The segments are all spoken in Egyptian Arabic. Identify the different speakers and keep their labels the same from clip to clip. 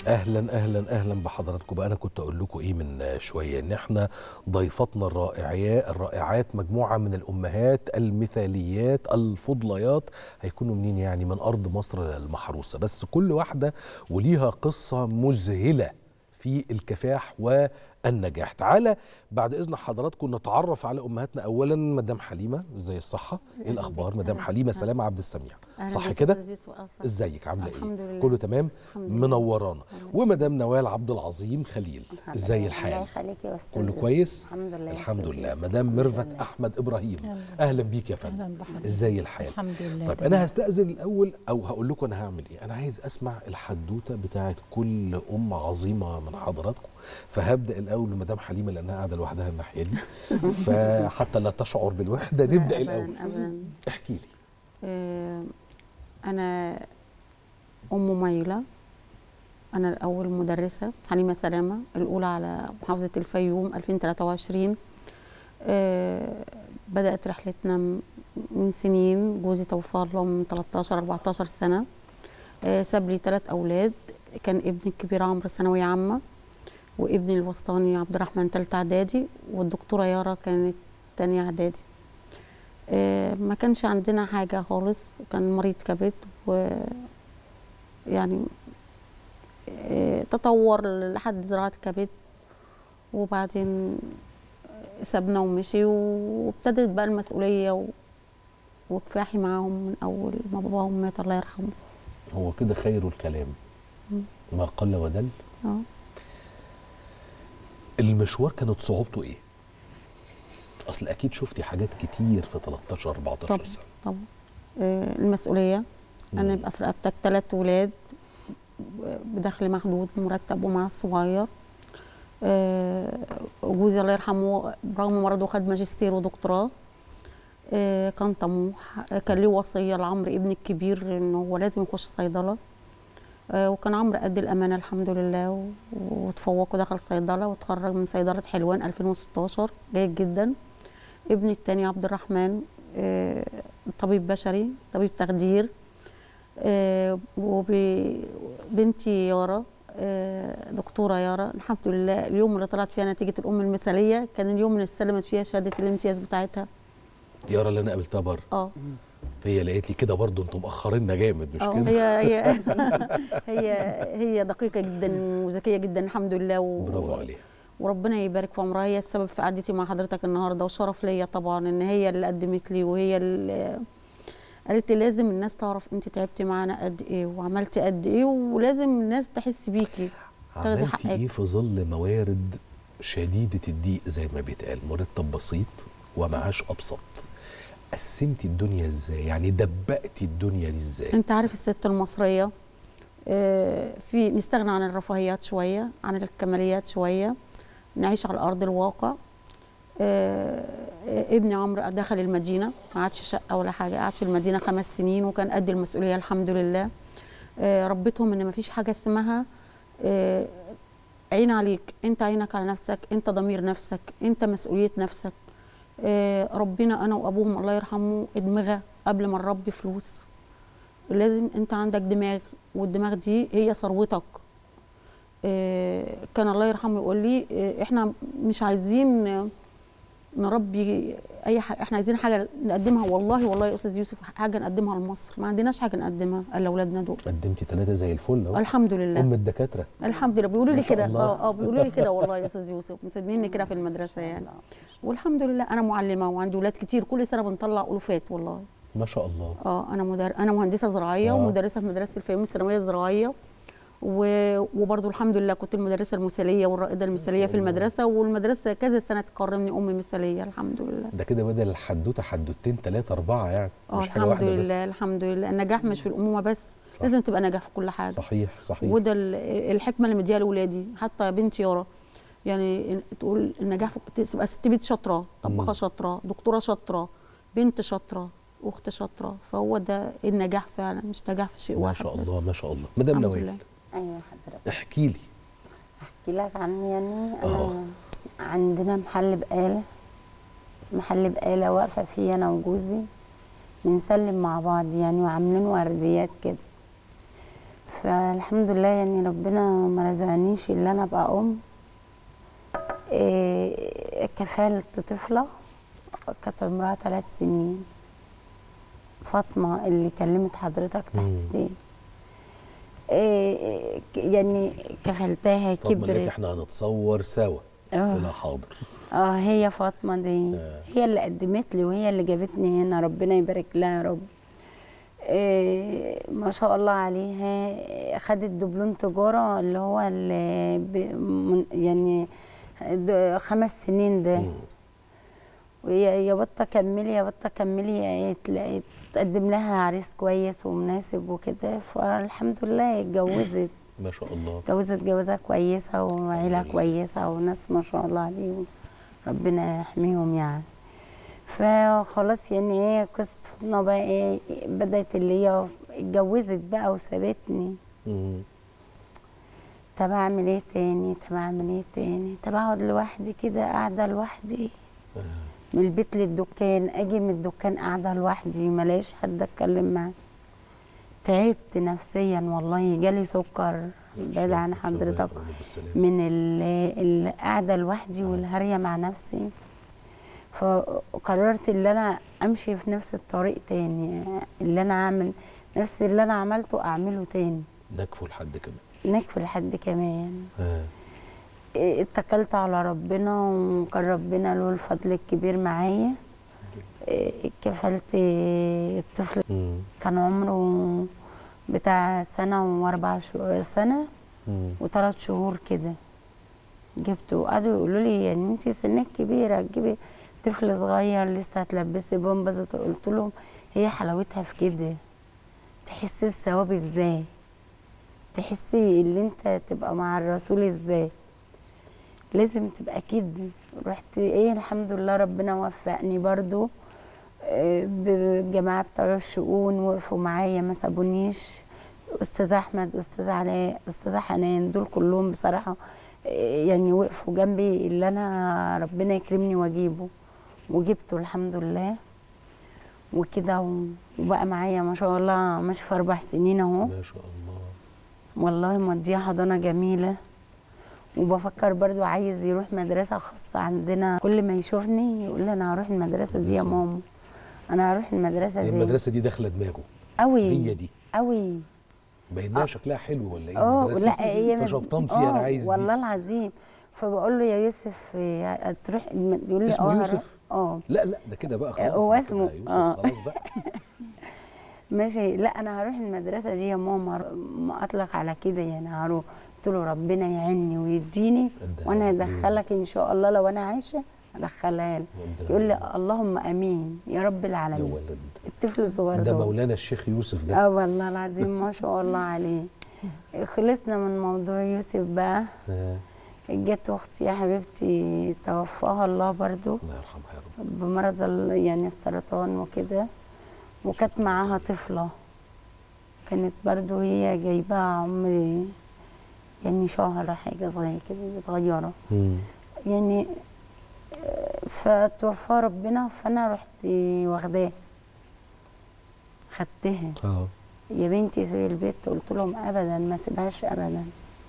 Speaker 1: اهلا اهلا اهلا بحضراتكم بقى انا كنت اقول لكم ايه من شويه ان احنا ضيفتنا الرائعات الرائعات مجموعه من الامهات المثاليات الفضليات هيكونوا منين يعني من ارض مصر المحروسه بس كل واحده وليها قصه مذهله في الكفاح والنجاح تعالى بعد اذن حضراتكم نتعرف على امهاتنا اولا مدام حليمه ازاي الصحه ايه الاخبار مدام حليمه سلامه عبد السميع صح كده ازيك عامله ايه
Speaker 2: الحمد لله.
Speaker 1: كله تمام
Speaker 2: الحمد لله.
Speaker 1: منورانا ومدام نوال عبد العظيم خليل ازاي
Speaker 2: الله
Speaker 1: الحال
Speaker 2: يخليك يا استاذ
Speaker 1: كله
Speaker 2: يوسف.
Speaker 1: كويس
Speaker 2: الحمد لله يا
Speaker 1: الحمد
Speaker 2: أستاذ
Speaker 1: لله
Speaker 2: يوسف.
Speaker 1: مدام
Speaker 2: الحمد
Speaker 1: ميرفت
Speaker 2: لله.
Speaker 1: احمد ابراهيم
Speaker 3: أهلا.
Speaker 1: اهلا بيك يا
Speaker 3: اهلا
Speaker 1: فندم
Speaker 3: بحضرتك
Speaker 1: ازاي الحال
Speaker 3: الحمد لله
Speaker 1: طيب
Speaker 3: تمام.
Speaker 1: انا هستاذن الاول او هقول لكم انا هعمل ايه انا عايز اسمع الحدوته بتاعت كل ام عظيمه من حضراتكم فهبدا الاول بمدام حليمه لانها قاعده لوحدها الناحيه دي فحتى لا تشعر بالوحده نبدا
Speaker 2: أبداً،
Speaker 1: الاول
Speaker 2: أبداً.
Speaker 1: احكي لي
Speaker 2: آه، أنا أم ميلة أنا الأول مدرسة حليمة سلامة الأولى على محافظة الفيوم 2023 آه، بدأت رحلتنا م- من سنين جوزي توفى الله من 13 14 سنة آه، ساب لي ثلاث أولاد كان ابني الكبير عمرو ثانوية عامة وابني الوسطاني عبد الرحمن تالتة إعدادي والدكتورة يارا كانت تانية إعدادي آه، ما كانش عندنا حاجة خالص كان مريض كبد و يعني آه، تطور لحد زراعة كبد وبعدين سابنا ومشي وابتدت بقى المسؤولية و... وكفاحي معاهم من أول ما باباهم مات الله يرحمه
Speaker 1: هو كده خير الكلام
Speaker 2: مم.
Speaker 1: ما قل ودل
Speaker 2: اه
Speaker 1: المشوار كانت صعوبته ايه اصل اكيد شفتي حاجات كتير في 13 14
Speaker 2: طبعا
Speaker 1: سنه
Speaker 2: طبعا آه، المسؤولية أنا
Speaker 1: مم.
Speaker 2: يبقى في رقبتك ثلاث ولاد بدخل محدود مرتب ومع الصغير آه، جوزي الله يرحمه برغم مرضه خد ماجستير ودكتوراه آه، كان طموح آه، كان ليه وصية لعمرو ابني الكبير إنه هو لازم يخش صيدلة آه، وكان عمرو قد الأمانة الحمد لله و- وتفوق ودخل صيدلة وتخرج من صيدلة حلوان 2016 جيد جدا ابني التاني عبد الرحمن آه، طبيب بشري طبيب تخدير آه، وبنتي يارا آه، دكتورة يارا الحمد لله اليوم اللي طلعت فيها نتيجة الأم المثالية كان اليوم اللي استلمت فيها شهادة الامتياز بتاعتها
Speaker 1: يارا اللي انا قابلتها بره
Speaker 2: اه
Speaker 1: فهي لقيت لي كده برضه انتم مأخريننا جامد مش
Speaker 2: اه
Speaker 1: كده
Speaker 2: هي هي هي هي دقيقة جدا وذكية جدا الحمد لله و...
Speaker 1: برافو عليها
Speaker 2: وربنا يبارك في عمرها هي السبب في قعدتي مع حضرتك النهارده وشرف ليا طبعا ان هي اللي قدمت لي وهي اللي قالت لي لازم الناس تعرف انت تعبتي معانا قد ايه وعملتي قد ايه ولازم الناس تحس بيكي تاخدي
Speaker 1: عملتي
Speaker 2: حقك.
Speaker 1: ايه في ظل موارد شديده الضيق زي ما بيتقال مرتب بسيط ومعاش ابسط قسمتي الدنيا ازاي يعني دبقتي الدنيا دي ازاي
Speaker 2: انت عارف الست المصريه آه، في نستغنى عن الرفاهيات شويه عن الكماليات شويه نعيش على ارض الواقع آه، آه، ابني عمرو دخل المدينه ما عادش شقه ولا حاجه قعد في المدينه خمس سنين وكان قد المسؤوليه الحمد لله آه، ربيتهم ان ما فيش حاجه اسمها آه، عين عليك انت عينك على نفسك انت ضمير نفسك انت مسؤوليه نفسك آه، ربنا انا وابوهم الله يرحمه ادمغه قبل ما نربي فلوس لازم انت عندك دماغ والدماغ دي هي ثروتك آه، كان الله يرحمه يقول لي آه، احنا مش عايزين آه، نربي اي حاجه احنا عايزين حاجه نقدمها والله والله يا استاذ يوسف حاجه نقدمها لمصر ما عندناش حاجه نقدمها الا اولادنا دول
Speaker 1: قدمتي ثلاثه زي الفل اهو
Speaker 2: الحمد لله
Speaker 1: ام الدكاتره
Speaker 2: الحمد لله بيقولوا لي
Speaker 1: ما شاء
Speaker 2: كده
Speaker 1: الله.
Speaker 2: اه اه بيقولوا لي كده والله يا استاذ يوسف مسميني كده في المدرسه يعني والحمد لله انا معلمه وعندي ولاد كتير كل سنه بنطلع الوفات والله
Speaker 1: ما شاء الله
Speaker 2: اه انا مدر... انا مهندسه زراعيه
Speaker 1: آه.
Speaker 2: ومدرسه في مدرسه الفيوم الثانويه الزراعيه و... وبرضه الحمد لله كنت المدرسه المثاليه والرائده المثاليه في المدرسه والمدرسه كذا سنه تكرمني ام مثاليه الحمد لله
Speaker 1: ده كده بدل الحدوته حدوتين ثلاثه اربعه يعني
Speaker 2: اه
Speaker 1: مش حاجه
Speaker 2: الحمد
Speaker 1: واحده
Speaker 2: لله
Speaker 1: بس
Speaker 2: الحمد لله النجاح مش في الامومه بس
Speaker 1: صح.
Speaker 2: لازم تبقى نجاح في كل حاجه
Speaker 1: صحيح صحيح
Speaker 2: وده ال- الحكمه اللي مديها لاولادي حتى بنتي يارا يعني تقول النجاح في- تبقى ست بيت شاطره طباخه
Speaker 1: مم.
Speaker 2: شاطره دكتوره شاطره بنت شاطره اخت شاطره فهو ده النجاح فعلا مش نجاح في شيء
Speaker 1: ما
Speaker 2: واحد
Speaker 1: شاء
Speaker 2: بس.
Speaker 1: الله ما شاء الله مدام
Speaker 2: الحمد
Speaker 1: نوال
Speaker 2: لله.
Speaker 4: ايوه حضرتك
Speaker 1: احكي لي
Speaker 4: احكي لك عن يعني
Speaker 1: آه.
Speaker 4: انا عندنا محل بقاله محل بقاله واقفه فيه انا وجوزي بنسلم مع بعض يعني وعاملين ورديات كده فالحمد لله يعني ربنا ما رزقنيش اللي انا ابقى ام إيه كفالة طفلة كانت عمرها ثلاث سنين فاطمة اللي كلمت حضرتك تحت
Speaker 1: مم.
Speaker 4: دي إيه ك- يعني كفلتها
Speaker 1: طب ما قالت
Speaker 4: كبرت
Speaker 1: احنا هنتصور سوا
Speaker 4: اه
Speaker 1: قلت لها حاضر
Speaker 4: اه هي فاطمه دي
Speaker 1: آه.
Speaker 4: هي اللي قدمت لي وهي اللي جابتني هنا ربنا يبارك لها يا رب إيه ما شاء الله عليها خدت دبلوم تجاره اللي هو اللي ب من- يعني د- خمس سنين ده
Speaker 1: مم.
Speaker 4: ويا يا بطه كملي يا بطه كملي إيه، تلاقي تقدم لها عريس كويس ومناسب وكده فالحمد لله اتجوزت
Speaker 1: ما شاء الله
Speaker 4: اتجوزت جوازة كويسة وعيلة
Speaker 1: جميل.
Speaker 4: كويسة وناس ما شاء الله عليهم ربنا يحميهم يعني فخلاص يعني ايه قصة فاطمة بقى ايه بدأت اللي هي اتجوزت بقى وسابتني
Speaker 1: مم.
Speaker 4: طب اعمل ايه تاني طب اعمل ايه تاني طب اقعد لوحدي كده قاعدة لوحدي
Speaker 1: آه.
Speaker 4: من البيت للدكان اجي من الدكان قاعدة لوحدي ملاقيش حد اتكلم معاه تعبت نفسيا والله جالي سكر بعيد عن
Speaker 1: شكراً.
Speaker 4: حضرتك
Speaker 1: ربنا بالسلامة.
Speaker 4: من ال- القعده لوحدي والهريه مع نفسي فقررت ان انا امشي في نفس الطريق تاني اللي انا اعمل نفس اللي انا عملته اعمله تاني
Speaker 1: نكفوا لحد كمان
Speaker 4: نكفي لحد كمان
Speaker 1: آه.
Speaker 4: إيه، اتكلت على ربنا وكان ربنا له الفضل الكبير معايا إيه، كفلت الطفل
Speaker 1: مم.
Speaker 4: كان عمره بتاع سنة وأربع شهور سنة
Speaker 1: مم.
Speaker 4: وثلاث شهور كده جبته وقعدوا يقولوا لي يعني انت سنك كبيره تجيبي طفل صغير لسه هتلبسي بامبز قلت لهم هي حلاوتها في كده تحسي الثواب ازاي تحسي اللي انت تبقى مع الرسول ازاي لازم تبقى كده رحت ايه الحمد لله ربنا وفقني برضو آه، بالجماعه بتوع الشؤون وقفوا معايا ما سابونيش استاذ احمد استاذ علاء استاذه حنان دول كلهم بصراحه آه، يعني وقفوا جنبي اللي انا ربنا يكرمني واجيبه وجبته الحمد لله وكده و- وبقى معايا ما شاء الله ماشي في اربع سنين اهو
Speaker 1: ما شاء الله
Speaker 4: والله موديه حضانه جميله وبفكر برضو عايز يروح مدرسه خاصه عندنا كل ما يشوفني يقول لي انا هروح المدرسه دي يا
Speaker 1: مدرسة.
Speaker 4: ماما انا هروح المدرسه دي
Speaker 1: المدرسه دي داخله دماغه
Speaker 4: قوي
Speaker 1: هي دي
Speaker 4: قوي
Speaker 1: باينها شكلها حلو ولا ايه
Speaker 4: اه
Speaker 1: المدرسة
Speaker 4: لا هي من-
Speaker 1: فشبطان فيها انا
Speaker 4: آه،
Speaker 1: عايز
Speaker 4: والله
Speaker 1: دي.
Speaker 4: العظيم فبقول له يا يوسف إيه، تروح يقول لي
Speaker 1: اسمه
Speaker 4: اه هروح.
Speaker 1: يوسف؟
Speaker 4: اه
Speaker 1: لا لا ده كده بقى خلاص
Speaker 4: هو
Speaker 1: ده كده
Speaker 4: اسمه-
Speaker 1: يوسف
Speaker 4: آه.
Speaker 1: خلاص بقى
Speaker 4: ماشي لا انا هروح المدرسه دي يا ماما ما اطلق على كده يعني هروح قلت له ربنا يعيني ويديني
Speaker 1: ده
Speaker 4: وانا
Speaker 1: ربنا.
Speaker 4: هدخلك ان شاء الله لو انا عايشه هدخلها لك
Speaker 1: ربنا
Speaker 4: يقول لي
Speaker 1: يعينك.
Speaker 4: اللهم امين يا رب
Speaker 1: يا
Speaker 4: العالمين
Speaker 1: ولد
Speaker 4: الطفل الصغير
Speaker 1: ده
Speaker 4: ده
Speaker 1: مولانا الشيخ يوسف ده
Speaker 4: اه والله العظيم ما شاء الله عليه خلصنا من موضوع يوسف بقى
Speaker 1: آه.
Speaker 4: جت اختي يا حبيبتي توفاها الله برضو
Speaker 1: الله يرحمها يا رب
Speaker 4: بمرض ال- يعني السرطان وكده وكانت معاها طفلة كانت برضو هي جايباها عمري يعني شهر حاجة زي كده صغيرة
Speaker 1: مم.
Speaker 4: يعني آه، فتوفى ربنا فأنا رحت واخداها خدتها
Speaker 1: اه
Speaker 4: يا بنتي سيبي البيت قلت لهم ابدا ما سيبهاش ابدا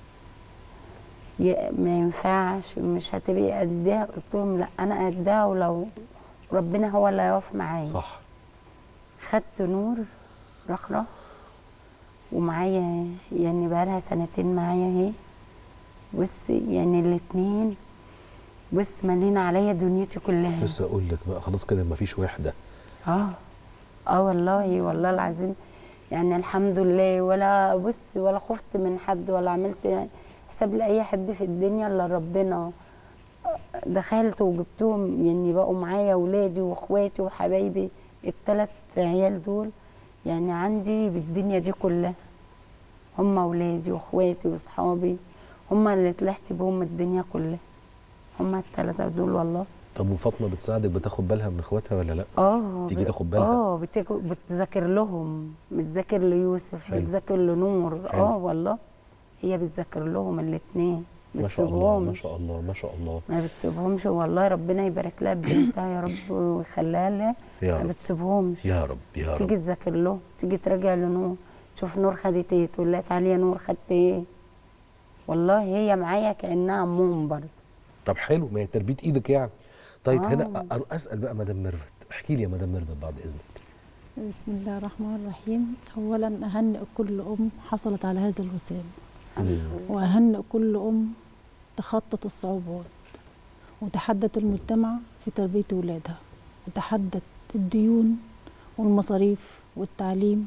Speaker 4: يا- ما ينفعش مش هتبقي قدها قلت لهم لا انا قدها ولو ربنا هو اللي هيقف معايا
Speaker 1: صح
Speaker 4: خدت نور رخرة ومعايا يعني بقالها سنتين معايا اهي بص يعني الاتنين بص مالين عليا دنيتي كلها
Speaker 1: لسه اقول لك بقى خلاص كده مفيش وحده
Speaker 4: اه اه والله والله العظيم يعني الحمد لله ولا بص ولا خفت من حد ولا عملت حساب لاي حد في الدنيا الا ربنا دخلت وجبتهم يعني بقوا معايا ولادي واخواتي وحبايبي الثلاث عيال دول يعني عندي بالدنيا دي كلها هم ولادي واخواتي واصحابي هم اللي طلعت بهم الدنيا كلها هم الثلاثه دول والله
Speaker 1: طب وفاطمه بتساعدك بتاخد بالها من اخواتها ولا لا
Speaker 4: اه
Speaker 1: تيجي
Speaker 4: ب-
Speaker 1: تاخد بالها؟
Speaker 4: اه بتك- بتذاكر لهم بتذاكر ليوسف
Speaker 1: حلو.
Speaker 4: بتذاكر لنور
Speaker 1: حلو.
Speaker 4: اه والله هي بتذاكر لهم الاثنين
Speaker 1: ما شاء الله ما
Speaker 4: بتسيبهمش
Speaker 1: شاء الله ما شاء الله
Speaker 4: ما بتسيبهمش والله ربنا يبارك لها ببنتها يا رب ويخليها لها
Speaker 1: يا
Speaker 4: ما
Speaker 1: رب
Speaker 4: بتسيبهمش
Speaker 1: يا رب يا
Speaker 4: تيجي
Speaker 1: رب
Speaker 4: تذاكر له تيجي تراجع لنور شوف نور خدت ايه تقول لها تعالي يا نور خدت ايه والله هي معايا كانها امهم برضه
Speaker 1: طب حلو ما هي تربيه ايدك يعني طيب
Speaker 4: آه.
Speaker 1: هنا أ- اسال بقى مدام ميرفت احكي لي يا مدام ميرفت بعد اذنك
Speaker 3: بسم الله الرحمن الرحيم أولا أهنئ كل أم حصلت على هذا الوسام وأهنئ كل أم تخطت الصعوبات وتحدت المجتمع في تربية ولادها وتحدت الديون والمصاريف والتعليم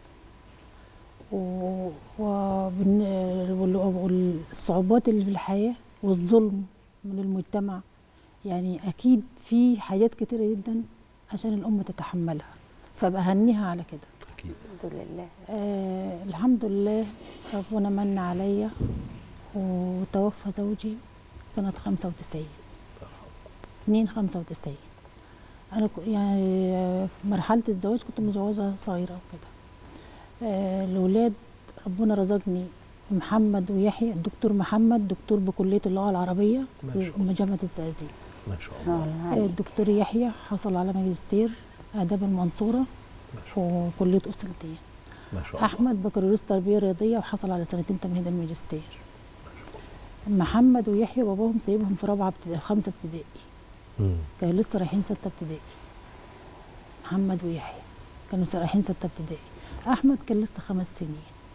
Speaker 3: و- وبن- وال- والصعوبات اللي في الحياة والظلم من المجتمع يعني أكيد في حاجات كتيرة جدا عشان الأم تتحملها فبهنيها على كده
Speaker 1: اكيد
Speaker 4: الحمد لله
Speaker 3: آه الحمد لله ربنا من عليا وتوفى زوجي سنة 95 2 95 أنا ك- يعني آه، في مرحلة الزواج كنت متجوزة صغيرة وكده آه الولاد ربنا رزقني محمد ويحيى الدكتور محمد دكتور بكلية اللغة العربية
Speaker 1: ما
Speaker 3: في
Speaker 1: شاء الله.
Speaker 3: جامعة الزقازيق
Speaker 1: ما شاء
Speaker 4: ان شاء
Speaker 1: الله
Speaker 4: الله
Speaker 3: آه،
Speaker 4: عليك.
Speaker 3: الدكتور يحيى حصل على ماجستير آداب المنصورة
Speaker 1: ما شاء الله
Speaker 3: وكلية أصول الدين
Speaker 1: ما شاء الله
Speaker 3: احمد بكالوريوس تربيه رياضيه وحصل على سنتين تمهيد الماجستير محمد ويحيى باباهم سايبهم في رابعه ابتدائي خمسه ابتدائي
Speaker 1: مم.
Speaker 3: كانوا لسه رايحين سته ابتدائي محمد ويحيى كانوا لسه رايحين سته ابتدائي احمد كان لسه خمس سنين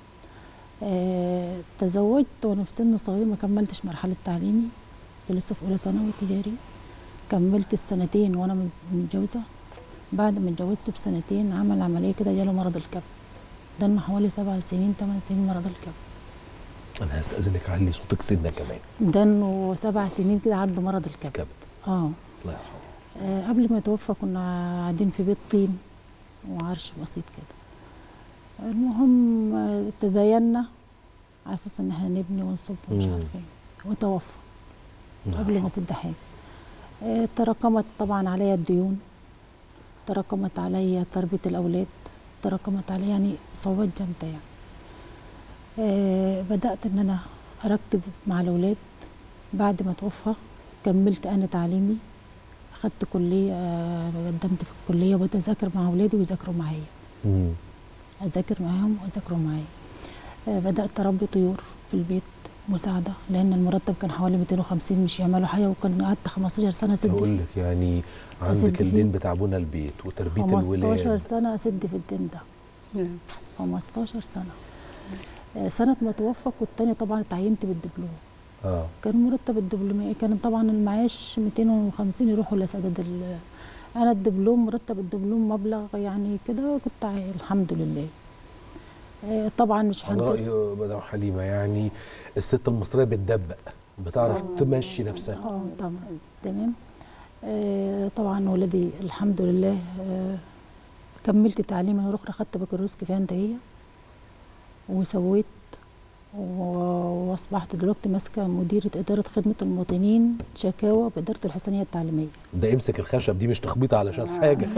Speaker 3: آه تزوجت وانا في سن صغير ما كملتش مرحله تعليمي كنت لسه في اولى ثانوي تجاري كملت السنتين وانا متجوزه بعد ما اتجوزت بسنتين عمل عمليه كده جاله مرض الكبد ده لنا حوالي سبع سنين ثمان سنين مرض الكبد
Speaker 1: انا هستاذنك علي صوتك سنه كمان
Speaker 3: ده انه سبع سنين كده عنده مرض الكبد
Speaker 1: كبد
Speaker 3: اه
Speaker 1: الله يرحمه
Speaker 3: آه، قبل ما يتوفى كنا قاعدين في بيت طين وعرش بسيط كده المهم آه، تداينا على اساس ان احنا نبني ونصب ومش
Speaker 1: مم.
Speaker 3: عارفه ايه وتوفى
Speaker 1: الله
Speaker 3: قبل ما
Speaker 1: يرحمه.
Speaker 3: اسد حاجه آه، تراكمت طبعا عليا الديون تراكمت عليا تربيه الاولاد تراكمت عليا يعني صعوبات جامده يعني آه، بدات ان انا اركز مع الاولاد بعد ما توفى كملت انا تعليمي اخدت كليه آه، قدمت في الكليه وبقيت اذاكر مع اولادي ويذاكروا معايا
Speaker 1: مم.
Speaker 3: اذاكر معاهم واذاكروا معايا آه، بدات اربي طيور في البيت مساعده لان المرتب كان حوالي 250 مش يعملوا حاجه وكان قعدت 15 سنه اسد
Speaker 1: اقول
Speaker 3: فيه
Speaker 1: لك يعني
Speaker 3: أسد
Speaker 1: عندك
Speaker 3: فيه.
Speaker 1: الدين بتاع بنا البيت وتربيه
Speaker 3: 15
Speaker 1: الولاد
Speaker 3: سنه اسد في الدين ده
Speaker 2: نعم.
Speaker 3: 15 سنه آه، سنه ما توفى كنت تاني طبعا اتعينت بالدبلوم
Speaker 1: اه
Speaker 3: كان مرتب الدبلومي كان طبعا المعاش 250 يروحوا لسداد ال- انا الدبلوم مرتب الدبلوم مبلغ يعني كده كنت عاي- الحمد لله آه، طبعا مش
Speaker 1: على
Speaker 3: هنقول
Speaker 1: راي مدام حليمه يعني الست المصريه بتدبق بتعرف تمشي نفسها
Speaker 3: اه طبعا تمام آه طبعا ولادي الحمد لله آه كملت تعليمي مره اخرى خدت بكالوريوس كفايه انتاجيه وسويت و- واصبحت دلوقتي ماسكه مديره اداره خدمه المواطنين شكاوى باداره الحسنيه التعليميه
Speaker 1: ده امسك الخشب دي مش تخبيطه علشان حاجه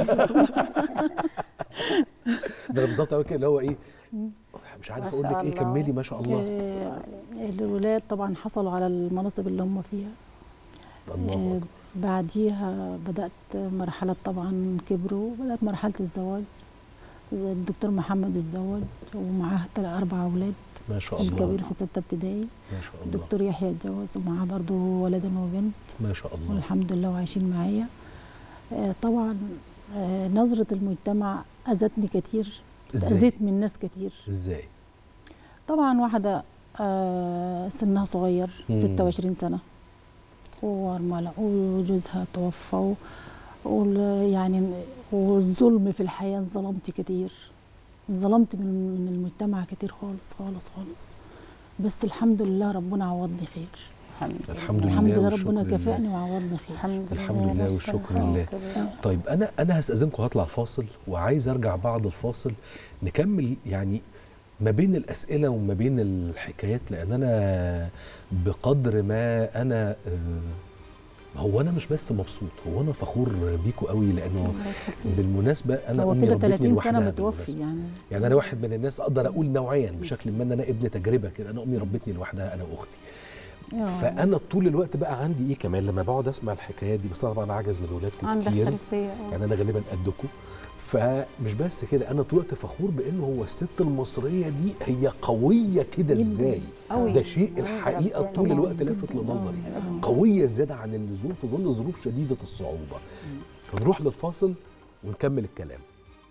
Speaker 1: ده أنا بالظبط اقول كده اللي هو ايه مش عارف
Speaker 4: ما
Speaker 1: اقول
Speaker 4: شاء
Speaker 1: لك ايه
Speaker 4: الله.
Speaker 1: كملي ما شاء الله
Speaker 3: آه الولاد طبعا حصلوا على المناصب اللي هم فيها
Speaker 1: الله
Speaker 3: آه،
Speaker 1: أكبر.
Speaker 3: بعديها بدأت مرحلة طبعا كبروا بدأت مرحلة الزواج الدكتور محمد الزواج ومعاه تل- أربع أولاد
Speaker 1: ما شاء الله
Speaker 3: الكبير في ستة ابتدائي
Speaker 1: ما شاء الله
Speaker 3: الدكتور يحيى اتجوز ومعاه برضه ولد وبنت
Speaker 1: ما شاء الله
Speaker 3: والحمد لله وعايشين معايا آه، طبعا آه، نظرة المجتمع أذتني كتير
Speaker 1: ازاي
Speaker 3: أذيت من ناس كتير
Speaker 1: ازاي
Speaker 3: طبعا واحدة آه، سنها صغير
Speaker 1: مم.
Speaker 3: 26 سنة وأرملة وجوزها توفى و- وال- يعني والظلم في الحياة ظلمت كتير ظلمت من من المجتمع كتير خالص خالص خالص بس الحمد لله ربنا عوضني خير
Speaker 4: الحمد لله
Speaker 1: الحمد لله
Speaker 3: الحمد لله
Speaker 1: والشكر
Speaker 3: ربنا
Speaker 1: لله.
Speaker 3: كافئني وعوضني خير
Speaker 4: الحمد لله
Speaker 1: الحمد لله
Speaker 4: نشكر
Speaker 1: والشكر
Speaker 4: الله.
Speaker 1: لله. طيب انا انا هستاذنكم هطلع فاصل وعايز ارجع بعد الفاصل نكمل يعني ما بين الاسئله وما بين الحكايات لان انا بقدر ما انا آه، هو انا مش بس مبسوط هو انا فخور بيكوا قوي لانه بالمناسبه انا
Speaker 3: هو
Speaker 1: امي
Speaker 3: كده
Speaker 1: ربتني
Speaker 3: 30 سنة
Speaker 1: لوحدها
Speaker 3: متوفي
Speaker 1: بالمناسبة.
Speaker 3: يعني
Speaker 1: يعني انا واحد من الناس اقدر اقول نوعيا بشكل ما ان انا ابن تجربه كده انا امي ربتني لوحدها انا واختي
Speaker 3: آه.
Speaker 1: فانا طول الوقت بقى عندي ايه كمان لما بقعد اسمع الحكايات دي بس أنا طبعا عجز من ولادكم
Speaker 2: عندك
Speaker 1: كتير
Speaker 2: خلفيه آه.
Speaker 1: يعني انا غالبا قدكم فمش بس كده انا طول الوقت فخور بان هو الست المصريه دي هي قويه كده ازاي
Speaker 2: أوي.
Speaker 1: ده شيء الحقيقه
Speaker 4: ربنا
Speaker 1: طول الوقت
Speaker 3: جداً.
Speaker 1: لافت لنظري
Speaker 3: آه.
Speaker 1: قويه زياده عن اللزوم في ظل ظروف شديده الصعوبه فنروح للفاصل ونكمل الكلام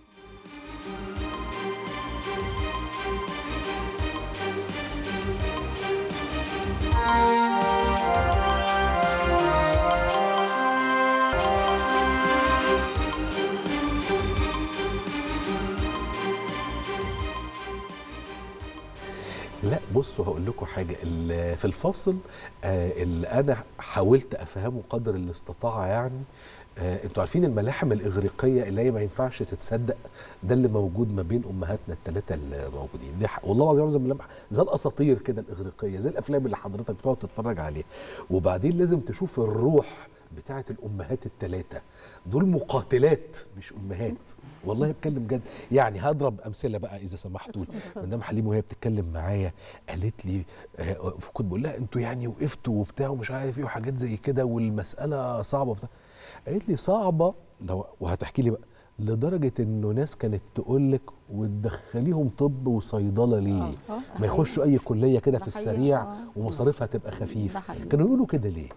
Speaker 1: لا بصوا هقول لكم حاجه ال- في الفاصل آه، اللي انا حاولت افهمه قدر الاستطاعه يعني آه، انتوا عارفين الملاحم الاغريقيه اللي هي ما ينفعش تتصدق ده اللي موجود ما بين امهاتنا الثلاثه الموجودين دي ح- والله العظيم زي الملامح زي الاساطير كده الاغريقيه زي الافلام اللي حضرتك بتقعد تتفرج عليها وبعدين لازم تشوف الروح بتاعه الامهات الثلاثه دول مقاتلات مش امهات والله بتكلم جد يعني هضرب امثله بقى اذا سمحتوا لي مدام حليم وهي بتتكلم معايا قالت لي آه، كنت بقول لها انتوا يعني وقفتوا وبتاع ومش عارف ايه وحاجات زي كده والمساله صعبه وبتاع قالت لي صعبه لو وهتحكي لي بقى لدرجه انه ناس كانت تقول لك وتدخليهم طب وصيدله ليه؟
Speaker 2: آه،
Speaker 1: ما يخشوا اي كليه كده
Speaker 2: ده
Speaker 1: في
Speaker 2: حقيقة،
Speaker 1: السريع
Speaker 2: آه.
Speaker 1: ومصاريفها تبقى
Speaker 2: ده
Speaker 1: خفيفه
Speaker 2: حقيقي.
Speaker 1: كانوا يقولوا كده ليه؟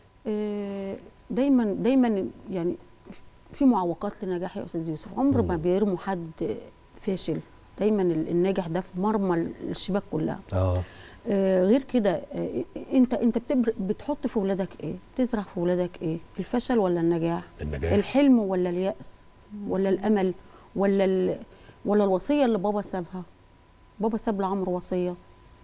Speaker 2: آه، دايما دايما يعني في معوقات للنجاح يا استاذ يوسف عمر ما
Speaker 1: مم.
Speaker 2: بيرموا حد فاشل دايما ال- الناجح ده في مرمى الشباك كلها
Speaker 1: اه
Speaker 2: آه، غير كده آه، انت انت بتبر بتحط في ولادك ايه بتزرع في ولادك ايه الفشل ولا النجاح
Speaker 1: النجاح
Speaker 2: الحلم ولا اليأس ولا الامل ولا ال... ولا الوصيه اللي بابا سابها بابا ساب لعمرو وصيه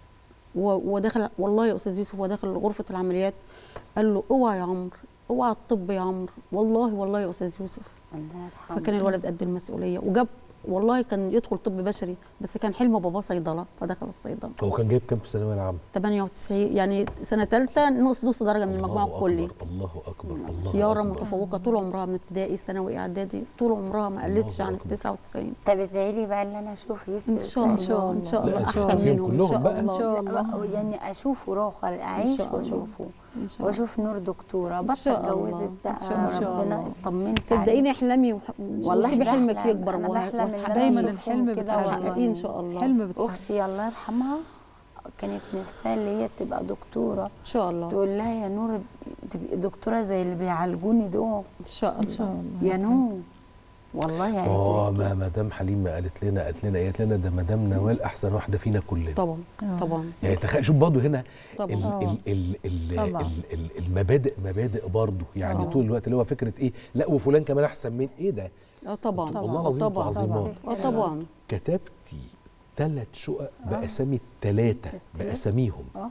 Speaker 2: و- ودخل والله يا استاذ يوسف وداخل غرفه العمليات قال له اوعى يا عمرو اوعى الطب يا عمرو والله والله يا استاذ يوسف
Speaker 4: الله يرحمه
Speaker 2: فكان الولد قد المسؤوليه وجاب والله كان يدخل طب بشري بس كان حلم باباه صيدله فدخل الصيدله
Speaker 1: هو كان جايب كام في الثانويه العامه؟
Speaker 2: 98 يعني سنه ثالثه نص نص درجه من المجموع
Speaker 1: الله
Speaker 2: الكلي
Speaker 1: أكبر الله اكبر الله
Speaker 2: سياره
Speaker 1: أكبر.
Speaker 2: متفوقه طول عمرها من ابتدائي ثانوي اعدادي طول عمرها ما قلتش
Speaker 1: الله
Speaker 2: عن
Speaker 1: أكبر.
Speaker 2: ال 99
Speaker 4: طب ادعي لي بقى اللي انا اشوف يوسف
Speaker 2: ان شاء
Speaker 4: تاني.
Speaker 2: الله ان شاء
Speaker 1: لا،
Speaker 2: الله
Speaker 1: تشوفي
Speaker 2: احسن
Speaker 1: فيهم
Speaker 2: منهم ان
Speaker 1: كلهم
Speaker 2: شاء
Speaker 1: بقى.
Speaker 2: الله
Speaker 3: إن شاء
Speaker 4: لا،
Speaker 3: الله.
Speaker 4: يعني اشوفه راخر اعيش
Speaker 2: شاء الله.
Speaker 4: واشوفه
Speaker 2: ان شاء الله
Speaker 4: واشوف نور دكتوره
Speaker 2: إن
Speaker 4: بطل
Speaker 2: شاء الله.
Speaker 4: اتجوزت
Speaker 2: إن
Speaker 4: بقى
Speaker 2: شاء الله.
Speaker 4: ربنا اطمنت
Speaker 2: صدقيني احلمي وح...
Speaker 4: والله
Speaker 2: وسيبي حلمك
Speaker 4: بحلم.
Speaker 2: يكبر
Speaker 4: أنا
Speaker 2: وه-
Speaker 4: بحلم إن أنا
Speaker 2: وتحققيه.
Speaker 3: دايما
Speaker 4: أشوفهم
Speaker 3: الحلم
Speaker 4: كده
Speaker 3: بتحقق
Speaker 2: تحققيه ان شاء الله
Speaker 3: حلم بتحقق
Speaker 4: اختي الله يرحمها كانت نفسها اللي هي تبقى دكتوره
Speaker 2: ان شاء الله
Speaker 4: تقول لها يا نور تبقي دكتوره زي اللي بيعالجوني دول
Speaker 2: ان شاء
Speaker 3: ان شاء
Speaker 2: الله
Speaker 3: الله
Speaker 4: يا نور والله يعني
Speaker 1: اه ما مدام حليم ما قالت لنا قالت لنا قالت لنا ده مدام نوال احسن واحده فينا كلنا
Speaker 2: طبعا
Speaker 3: آه.
Speaker 2: طبعا
Speaker 1: يعني تخيل شوف برضه هنا
Speaker 2: طبعا
Speaker 1: ال
Speaker 3: آه.
Speaker 1: ال ال ال
Speaker 3: طبعا.
Speaker 1: ال ال المبادئ مبادئ برضه يعني
Speaker 2: آه.
Speaker 1: طول الوقت اللي هو فكره ايه لا وفلان كمان احسن من ايه ده
Speaker 2: اه طبعا
Speaker 1: والله العظيم انتوا
Speaker 2: طبعا
Speaker 1: عظيمات
Speaker 2: اه طبعا
Speaker 1: كتبتي ثلاث شقق باسامي الثلاثه باساميهم
Speaker 4: اه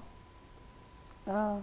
Speaker 4: اه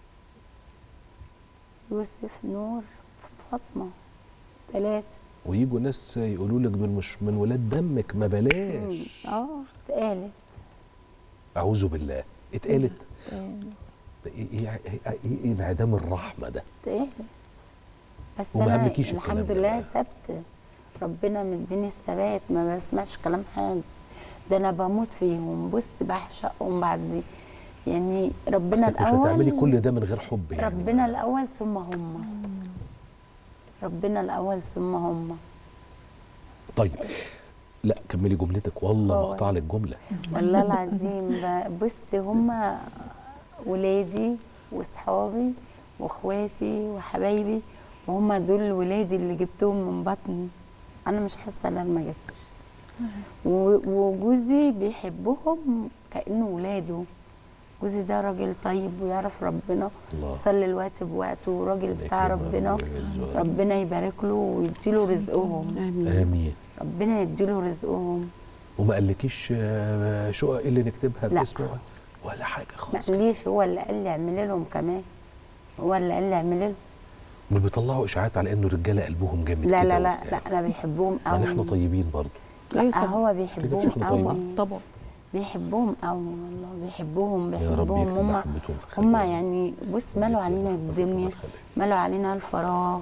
Speaker 4: يوسف نور فاطمه ثلاثه
Speaker 1: ويجوا ناس يقولوا لك دول مش من ولاد دمك ما بلاش
Speaker 2: اه
Speaker 4: اتقالت
Speaker 1: اعوذ بالله اتقالت
Speaker 3: آه.
Speaker 1: ده ايه ايه ايه, إيه انعدام الرحمه ده
Speaker 4: اتقالت بس
Speaker 1: وما
Speaker 4: انا
Speaker 1: همكيش الكلام
Speaker 4: الحمد
Speaker 1: ده
Speaker 4: لله
Speaker 1: بقى.
Speaker 4: ثابته ربنا مديني الثبات ما بسمعش كلام حد ده انا بموت فيهم بص بعشقهم بعد يعني ربنا
Speaker 1: اصلك مش
Speaker 4: الاول
Speaker 1: هتعملي كل ده من غير حب يعني
Speaker 4: ربنا الاول ثم هم ربنا الاول ثم هم
Speaker 1: طيب لا كملي جملتك والله ما
Speaker 4: هو-
Speaker 1: اقطع لك جمله
Speaker 4: والله العظيم ب- بص هم ولادي واصحابي واخواتي وحبايبي وهم دول ولادي اللي جبتهم من بطني انا مش حاسه ان انا ما جبتش و- وجوزي بيحبهم كانه ولاده جوزي ده راجل طيب ويعرف ربنا
Speaker 1: الله
Speaker 4: يصلي الوقت بوقته وراجل
Speaker 1: الله
Speaker 4: بتاع
Speaker 1: يكرمه
Speaker 4: ربنا
Speaker 1: ويعزه.
Speaker 4: ربنا يبارك له ويديله رزقهم
Speaker 2: امين
Speaker 1: امين
Speaker 4: ربنا يديله رزقهم
Speaker 1: وما قالكيش آه، شقق إيه اللي نكتبها
Speaker 4: لا.
Speaker 1: باسمه ولا حاجه
Speaker 4: ما
Speaker 1: خالص
Speaker 4: قاليش هو اللي قال لي اعملي لهم كمان هو اللي قال لي اعملي لهم
Speaker 1: ما بيطلعوا اشاعات على انه الرجاله قلبهم جامد
Speaker 4: لا
Speaker 1: كده
Speaker 4: لا لا
Speaker 1: وبتاع.
Speaker 4: لا انا بيحبهم
Speaker 1: يعني
Speaker 4: قوي
Speaker 1: احنا طيبين برضه
Speaker 2: أيوة
Speaker 4: لا
Speaker 2: طبعا.
Speaker 4: هو
Speaker 1: كده
Speaker 4: بيحبهم
Speaker 1: احنا
Speaker 4: قوي
Speaker 1: طيبين.
Speaker 2: طبعا
Speaker 4: بيحبهم قوي والله بيحبهم
Speaker 1: يا رب
Speaker 4: بيحبهم
Speaker 1: يكتب
Speaker 4: هم
Speaker 1: محبتهم في
Speaker 4: هم
Speaker 1: خلقهم.
Speaker 4: يعني بص
Speaker 1: يكتب
Speaker 4: مالوا علينا
Speaker 1: محبتهم في
Speaker 4: الدنيا
Speaker 1: خلقهم.
Speaker 4: مالوا علينا الفراغ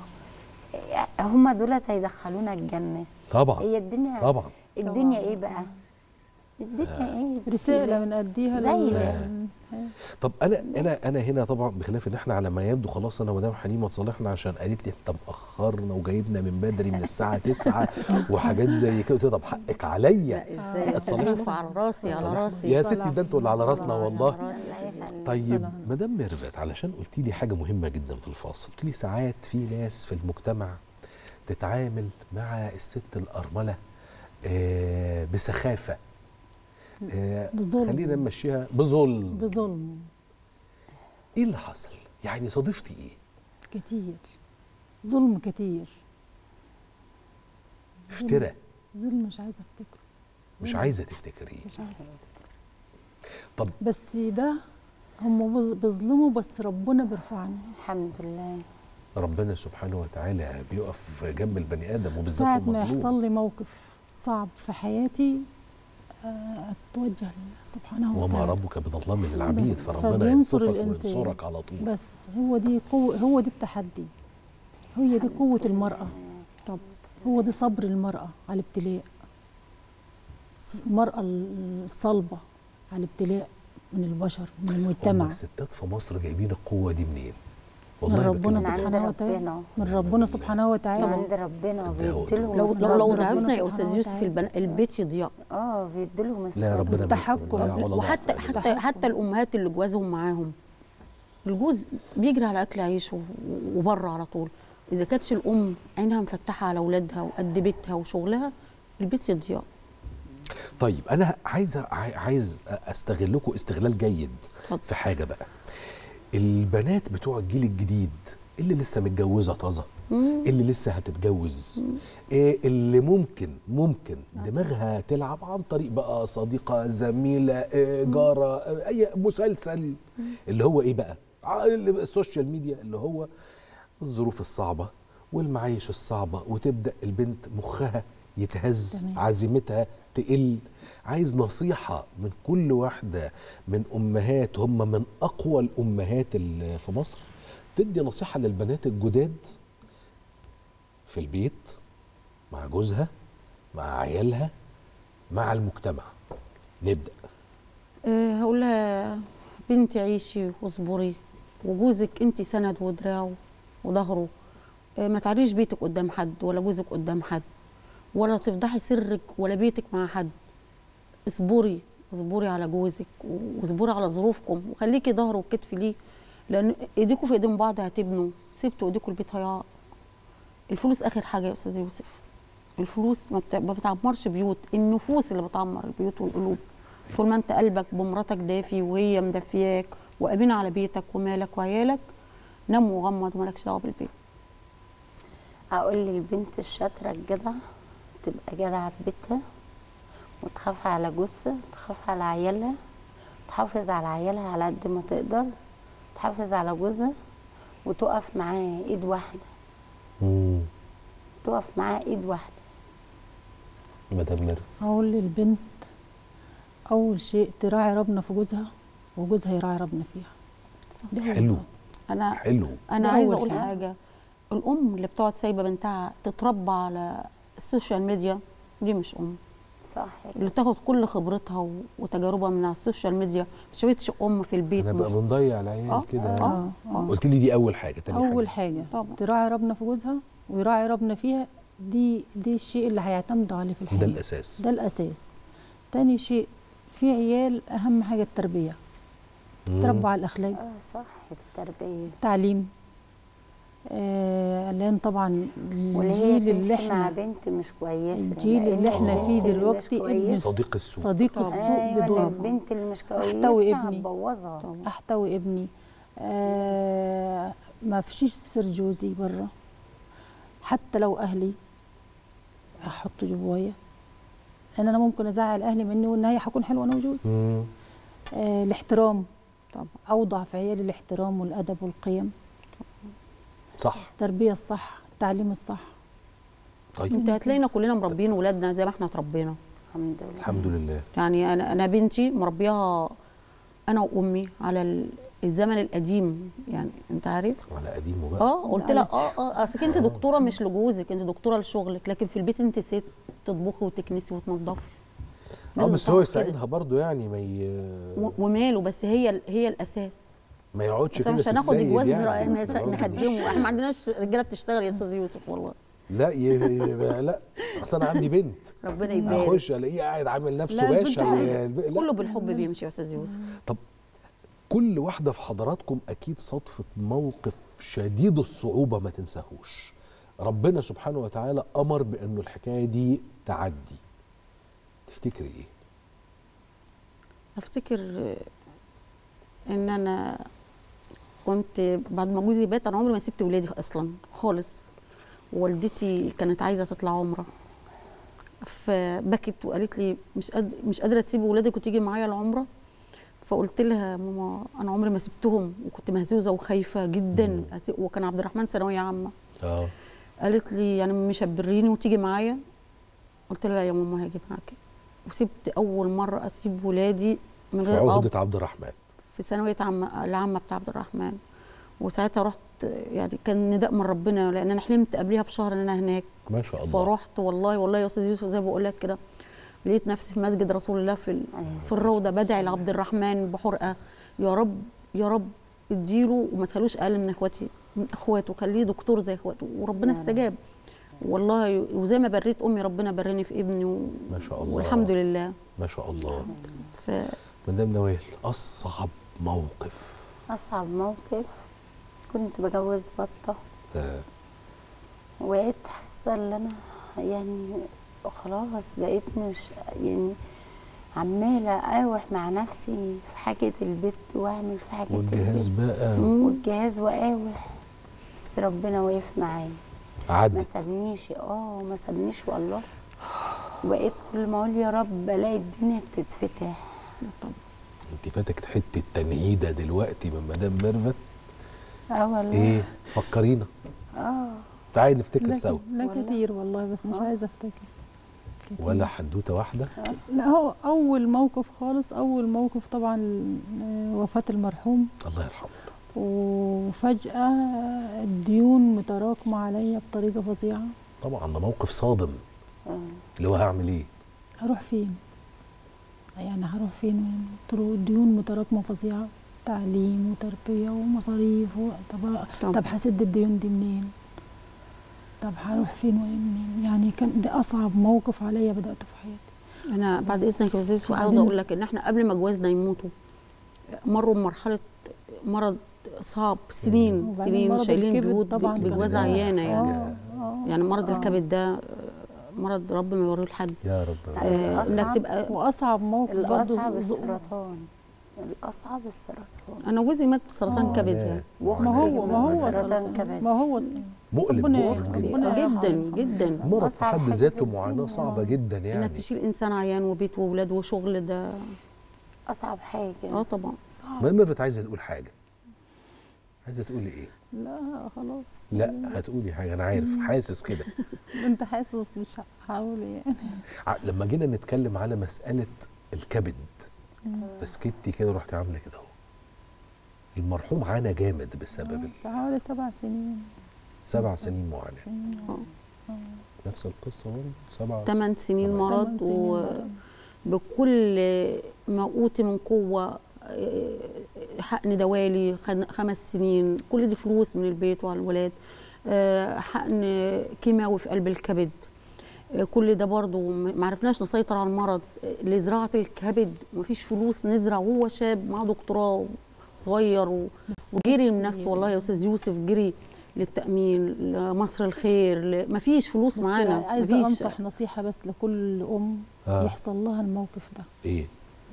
Speaker 4: هم دولت هيدخلونا الجنه
Speaker 1: طبعا
Speaker 4: هي الدنيا
Speaker 1: طبعا
Speaker 4: الدنيا ايه بقى الدنيا ايه
Speaker 3: رساله بنأديها
Speaker 4: زي
Speaker 3: لل-
Speaker 4: ده.
Speaker 1: طب انا انا انا هنا طبعا بخلاف ان احنا على ما يبدو خلاص انا ومدام حليمه صالحنا عشان قالت لي انت مأخرنا وجايبنا من بدري من الساعه 9 وحاجات زي كده قلت لها طب حقك عليا
Speaker 2: لا ازاي
Speaker 1: اتصالات.
Speaker 2: أتصرف على راسي على راسي
Speaker 1: يا ستي ده انتوا اللي على راسنا
Speaker 2: على
Speaker 1: والله
Speaker 2: راسي يا
Speaker 4: الله
Speaker 2: سيدي.
Speaker 4: يخليك.
Speaker 1: طيب
Speaker 3: سلام.
Speaker 1: مدام ميرفت علشان قلت لي حاجه مهمه جدا في الفاصل قلت لي ساعات في ناس في المجتمع تتعامل مع الست الارمله آه بسخافه آه
Speaker 3: بظلم.
Speaker 1: خلينا نمشيها بظلم
Speaker 3: بظلم
Speaker 1: ايه اللي حصل يعني صادفتي ايه
Speaker 3: كتير ظلم كتير
Speaker 1: افتراء
Speaker 3: ظلم مش عايزه افتكره
Speaker 1: مش عايزه تفتكريه
Speaker 3: مش عايزه افتكره
Speaker 1: طب
Speaker 3: بس ده هم بظ- بيظلموا بس ربنا بيرفعني
Speaker 4: الحمد لله
Speaker 1: ربنا سبحانه وتعالى بيقف جنب البني ادم وبالذات
Speaker 3: ساعة ما
Speaker 1: المظلوم
Speaker 3: يحصل لي موقف صعب في حياتي آه، اتوجه لله سبحانه
Speaker 1: وما
Speaker 3: وتعالى
Speaker 1: ربك بظلام للعبيد
Speaker 3: بس
Speaker 1: فربنا
Speaker 3: فبينصر
Speaker 1: ينصفك
Speaker 3: الإنسان.
Speaker 1: وينصرك على طول
Speaker 3: بس هو دي قوة هو دي التحدي هي دي قوة المرأة
Speaker 2: طب
Speaker 3: هو دي صبر المرأة على الابتلاء المرأة الصلبة على الابتلاء من البشر من
Speaker 1: هم
Speaker 3: المجتمع
Speaker 1: الستات في مصر جايبين القوه دي منين؟
Speaker 3: من ربنا
Speaker 1: بكلمك
Speaker 4: من
Speaker 3: سبحانه
Speaker 4: عند
Speaker 3: وتعالى
Speaker 4: ربنا
Speaker 3: من
Speaker 1: ونعم
Speaker 3: ربنا
Speaker 1: بالله.
Speaker 3: سبحانه
Speaker 4: من
Speaker 3: وتعالى
Speaker 4: عند ربنا
Speaker 1: ده هو-
Speaker 4: وبيديلهم
Speaker 2: لو لو لو
Speaker 3: ربنا
Speaker 2: ضعفنا يا
Speaker 3: سبحانه
Speaker 2: استاذ يوسف
Speaker 3: وتعالى.
Speaker 2: البن... البيت يضيع
Speaker 4: اه بيديلهم
Speaker 1: لا
Speaker 4: الصبر
Speaker 1: ربنا
Speaker 3: التحكم.
Speaker 1: لا ولا ضعف
Speaker 2: وحتى
Speaker 1: أبداً.
Speaker 2: حتى
Speaker 3: تحكم.
Speaker 2: حتى الامهات اللي جوازهم معاهم الجوز بيجري على اكل عيشه وبره على طول اذا كانتش الام عينها مفتحه على اولادها وقد بيتها وشغلها البيت يضيع
Speaker 1: طيب انا عايز عاي- عايز استغلكم استغلال جيد
Speaker 2: اتفضل.
Speaker 1: في حاجه بقى البنات بتوع الجيل الجديد اللي لسه متجوزه طازه
Speaker 2: مم.
Speaker 1: اللي لسه هتتجوز إيه اللي ممكن ممكن دماغها تلعب عن طريق بقى صديقه زميله إيه جاره آه، اي مسلسل اللي هو ايه بقى ع- اللي- السوشيال ميديا اللي هو الظروف الصعبه والمعايش الصعبه وتبدا البنت مخها يتهز
Speaker 3: تمام.
Speaker 1: عزيمتها تقل عايز نصيحه من كل واحده من امهات هم من اقوى الامهات اللي في مصر تدي نصيحه للبنات الجداد في البيت مع جوزها مع عيالها مع المجتمع نبدا
Speaker 2: أه هقول لها بنتي عيشي واصبري وجوزك انت سند ودراع وظهره أه ما تعريش بيتك قدام حد ولا جوزك قدام حد ولا تفضحي سرك ولا بيتك مع حد اصبري اصبري على جوزك واصبري على ظروفكم وخليكي ظهر وكتف ليه لان ايديكم في ايدين بعض هتبنوا سبتوا ايديكم البيت هيقع الفلوس اخر حاجه يا استاذ يوسف الفلوس ما بت- ما بتعمرش بيوت النفوس اللي بتعمر البيوت والقلوب طول ما انت قلبك بمراتك دافي وهي مدفياك وامينه على بيتك ومالك وعيالك نام وغمض ومالكش دعوه بالبيت
Speaker 4: اقول للبنت الشاطره الجدعه تبقى جدعه في بيتها وتخاف على جوزها تخاف على عيالها تحافظ على عيالها على قد ما تقدر تحافظ على جوزها وتقف معاه ايد واحده تقف معاه ايد واحده
Speaker 1: مدام ميرفت
Speaker 3: هقول للبنت اول شيء تراعي ربنا في جوزها وجوزها يراعي ربنا فيها دي أول
Speaker 1: حلو
Speaker 3: حاجة.
Speaker 2: انا
Speaker 1: حلو
Speaker 2: انا
Speaker 3: ده
Speaker 2: عايزه
Speaker 3: أول
Speaker 2: اقول
Speaker 3: حاجة.
Speaker 2: حاجه الام اللي بتقعد سايبه بنتها تتربى على السوشيال ميديا دي مش ام
Speaker 4: صح
Speaker 2: اللي تاخد كل خبرتها و- وتجاربها من على السوشيال ميديا مش بقتش ام في البيت
Speaker 1: انا بقى
Speaker 2: مش-
Speaker 1: بنضيع
Speaker 2: آه،
Speaker 1: العيال كده
Speaker 3: اه اه
Speaker 1: قلت لي دي اول حاجه تاني
Speaker 3: اول
Speaker 1: حاجه
Speaker 3: حاجه
Speaker 2: طبعا.
Speaker 3: تراعي ربنا في جوزها ويراعي ربنا فيها دي دي الشيء اللي هيعتمدوا عليه في الحياه
Speaker 1: ده الاساس
Speaker 3: ده الاساس تاني شيء في عيال اهم حاجه التربيه
Speaker 1: مم.
Speaker 3: تربوا على الاخلاق
Speaker 4: اه صح التربيه
Speaker 3: تعليم آه لان طبعا
Speaker 4: واللي هي
Speaker 3: الجيل اللي
Speaker 4: تمشي مع
Speaker 3: احنا
Speaker 4: بنت مش كويسه
Speaker 3: الجيل
Speaker 4: لأن
Speaker 3: اللي احنا
Speaker 4: البنت
Speaker 3: فيه
Speaker 4: اللي مش
Speaker 3: دلوقتي
Speaker 4: كويسة-
Speaker 3: ابن
Speaker 1: صديق السوق
Speaker 3: صديق
Speaker 2: طبعاً.
Speaker 3: السوق
Speaker 4: ايوه
Speaker 3: بدون
Speaker 4: البنت اللي مش كويسه
Speaker 3: أحتوي ابني.
Speaker 4: هتبوظها
Speaker 2: طبعاً.
Speaker 3: احتوي ابني آه ما فيش سر جوزي بره حتى لو اهلي احط جوايا لان انا ممكن ازعل اهلي مني والنهايه هكون حلوه انا وجوزي
Speaker 1: مم.
Speaker 3: آه الاحترام
Speaker 2: طبعا
Speaker 3: اوضع في عيالي الاحترام والادب والقيم
Speaker 1: صح
Speaker 3: التربيه الصح التعليم الصح
Speaker 1: طيب
Speaker 2: انت هتلاقينا كلنا مربيين ولادنا زي ما احنا اتربينا
Speaker 4: الحمد لله
Speaker 1: الحمد لله
Speaker 2: يعني انا انا بنتي مربيها انا وامي على ال- الزمن القديم يعني انت عارف
Speaker 1: على قديمه بقى
Speaker 2: اه قلت لها
Speaker 3: قالت.
Speaker 2: اه اه اصل انت دكتوره مش لجوزك انت دكتوره لشغلك لكن في البيت انت ست تطبخي وتكنسي وتنظفي
Speaker 1: اه
Speaker 2: لازم
Speaker 1: بس هو
Speaker 2: تعرف
Speaker 1: يساعدها برضو يعني ما ي...
Speaker 2: و- وماله بس هي ال- هي الاساس
Speaker 1: ما يقعدش
Speaker 2: بس
Speaker 1: فيه
Speaker 2: مش
Speaker 1: بس
Speaker 2: هناخد
Speaker 1: السيد
Speaker 2: الجواز
Speaker 1: يعني.
Speaker 2: يعني.
Speaker 1: برضو مش-
Speaker 2: نخدمه احنا ما عندناش رجاله بتشتغل يا استاذ يوسف والله
Speaker 1: لا ي... ي- لا اصل انا عندي بنت
Speaker 2: ربنا يبارك
Speaker 1: اخش الاقيه قاعد عامل نفسه
Speaker 3: لا، البنت
Speaker 1: باشا
Speaker 3: عادي.
Speaker 1: وال- لا.
Speaker 2: كله بالحب بيمشي يا استاذ يوسف
Speaker 1: كل واحدة في حضراتكم أكيد صدفة موقف شديد الصعوبة ما تنساهوش ربنا سبحانه وتعالى أمر بأنه الحكاية دي تعدي تفتكري إيه؟
Speaker 2: افتكر ان انا كنت بعد ما جوزي بات انا عمري ما سبت ولادي اصلا خالص والدتي كانت عايزه تطلع عمره فبكت وقالت لي مش قد مش قادره تسيبي ولادك وتيجي معايا العمره فقلت لها ماما انا عمري ما سبتهم وكنت مهزوزه وخايفه جدا أسي- وكان عبد الرحمن ثانويه عامه
Speaker 1: آه
Speaker 2: قالت لي يعني مش هتبريني وتيجي معايا قلت لها لا يا ماما هاجي معاكي وسبت اول مره اسيب ولادي من
Speaker 1: في
Speaker 2: غير اب
Speaker 1: عهدة عبد الرحمن
Speaker 2: في ثانويه عامه العامه بتاع عبد الرحمن وساعتها رحت يعني كان نداء من ربنا لان انا حلمت قبلها بشهر ان انا هناك
Speaker 1: ما شاء الله
Speaker 2: فرحت والله والله يا استاذ يوسف زي ما بقول لك كده لقيت نفسي في مسجد رسول الله في ال-
Speaker 4: عليه
Speaker 2: في الروضه بدعي لعبد الرحمن بحرقه يا رب يا رب اديله وما تخلوش اقل من اخواتي من اخواته خليه دكتور زي اخواته وربنا
Speaker 4: يا رب.
Speaker 2: استجاب والله وزي ما بريت امي ربنا براني في ابني و...
Speaker 1: ما شاء الله
Speaker 2: والحمد لله
Speaker 1: ما شاء الله
Speaker 2: ف...
Speaker 1: مدام نوال أصعب موقف
Speaker 4: أصعب موقف كنت بجوز بطة
Speaker 1: آه.
Speaker 4: وبقيت حاسة ان انا يعني خلاص بقيت مش يعني عمالة أقاوح مع نفسي في حاجة البيت وأعمل في حاجة
Speaker 1: والجهاز
Speaker 4: البيت
Speaker 1: بقى
Speaker 4: والجهاز وأقاوح بس ربنا وقف معايا ما
Speaker 1: عدت
Speaker 4: سابنيش اه ما سابنيش والله وبقيت كل ما اقول يا رب الاقي الدنيا بتتفتح
Speaker 1: انت فاتك حتة تنهيدة دلوقتي من مدام ميرفت
Speaker 4: اه والله
Speaker 1: ايه فكرينا
Speaker 4: اه
Speaker 1: تعالي نفتكر
Speaker 3: لا,
Speaker 1: سوا
Speaker 3: لا
Speaker 4: والله.
Speaker 3: كتير والله بس مش
Speaker 4: آه.
Speaker 3: عايزه افتكر كتير.
Speaker 1: ولا حدوتة واحدة
Speaker 3: لا هو اول موقف خالص اول موقف طبعا آه، وفاه المرحوم
Speaker 1: الله يرحمه
Speaker 3: وفجاه الديون متراكمه عليا بطريقه فظيعه
Speaker 1: طبعا ده موقف صادم
Speaker 4: آه.
Speaker 1: اللي هو هعمل ايه
Speaker 3: هروح فين يعني هروح فين طرق ديون متراكمه فظيعه تعليم وتربيه ومصاريف و... طب
Speaker 2: طب.
Speaker 3: طب هسد الديون دي منين طب هروح فين ومنين يعني كان ده اصعب موقف عليا بداته في حياتي
Speaker 2: انا بعد اذنك يا استاذ يوسف عاوزه
Speaker 3: وبعدين-
Speaker 2: اقول لك ان احنا قبل ما جوازنا يموتوا مروا بمرحله مرض صعب سنين
Speaker 3: وبعدين
Speaker 2: سنين
Speaker 3: مرض
Speaker 2: شايلين
Speaker 3: الكبد
Speaker 2: بيوت
Speaker 3: طبعاً كان
Speaker 2: بجواز
Speaker 1: صعب.
Speaker 2: عيانه يعني
Speaker 3: اه اه
Speaker 2: يعني مرض
Speaker 3: آه.
Speaker 2: الكبد ده آه، مرض رب ما يوريه لحد
Speaker 1: يا رب
Speaker 4: لا،
Speaker 2: آه، انك
Speaker 4: الأصعب-
Speaker 2: تبقى
Speaker 3: واصعب موقف
Speaker 4: الاصعب
Speaker 3: برضه
Speaker 4: السرطان الاصعب السرطان
Speaker 2: انا جوزي مات بسرطان
Speaker 3: آه.
Speaker 2: كبد
Speaker 1: لا.
Speaker 2: يعني
Speaker 4: واختي
Speaker 3: ما هو ما هو
Speaker 4: سرطان
Speaker 3: سرطان
Speaker 4: كبد
Speaker 3: ما هو
Speaker 1: مؤلم
Speaker 3: ربنا
Speaker 1: مؤلم
Speaker 3: ربنا
Speaker 1: جدا
Speaker 3: يرحمه.
Speaker 2: جدا جدا
Speaker 1: مرض في
Speaker 4: أصعب
Speaker 1: حد
Speaker 4: حاجة
Speaker 1: ذاته
Speaker 4: في
Speaker 1: معاناة
Speaker 4: الدنيا.
Speaker 1: صعبة جدا
Speaker 2: انك
Speaker 1: يعني
Speaker 2: تشيل انسان عيان وبيت واولاد وشغل ده
Speaker 4: اصعب حاجه
Speaker 2: اه طبعا
Speaker 4: صعب
Speaker 1: ما ميرفت عايزة تقول حاجة عايزة تقولي ايه
Speaker 3: لا خلاص
Speaker 1: لا هتقولي حاجة أنا عارف حاسس كده
Speaker 3: انت حاسس مش هقول يعني
Speaker 1: ع- لما جينا نتكلم على مسألة الكبد فسكتي كده رحت عاملة كده اهو المرحوم عانى جامد بسبب ال-
Speaker 3: حوالي سبع سنين
Speaker 1: سبع سنين معاناة
Speaker 3: سنين.
Speaker 2: آه.
Speaker 1: نفس القصة برضه سبع
Speaker 2: ثمان سنين
Speaker 1: تمام.
Speaker 2: مرض
Speaker 3: ثمان سنين
Speaker 2: و...
Speaker 3: مرض.
Speaker 2: بكل ما اوتي من قوه آه، حقن دوالي خن- خمس سنين كل دي فلوس من البيت وعلى الولاد آه، حقن كيماوي في قلب الكبد آه، كل ده برضه ما عرفناش نسيطر على المرض آه، لزراعه الكبد مفيش فلوس نزرع وهو شاب معاه دكتوراه صغير و...
Speaker 3: بس
Speaker 2: وجري
Speaker 3: بس
Speaker 2: من نفسه
Speaker 3: يعني-
Speaker 2: والله يا استاذ يوسف جري للتامين لمصر الخير ل... مفيش فلوس
Speaker 3: بس
Speaker 2: معانا
Speaker 3: عايزه
Speaker 2: مفيش
Speaker 3: انصح نصيحه بس لكل ام
Speaker 1: آه.
Speaker 3: يحصل لها الموقف ده
Speaker 1: ايه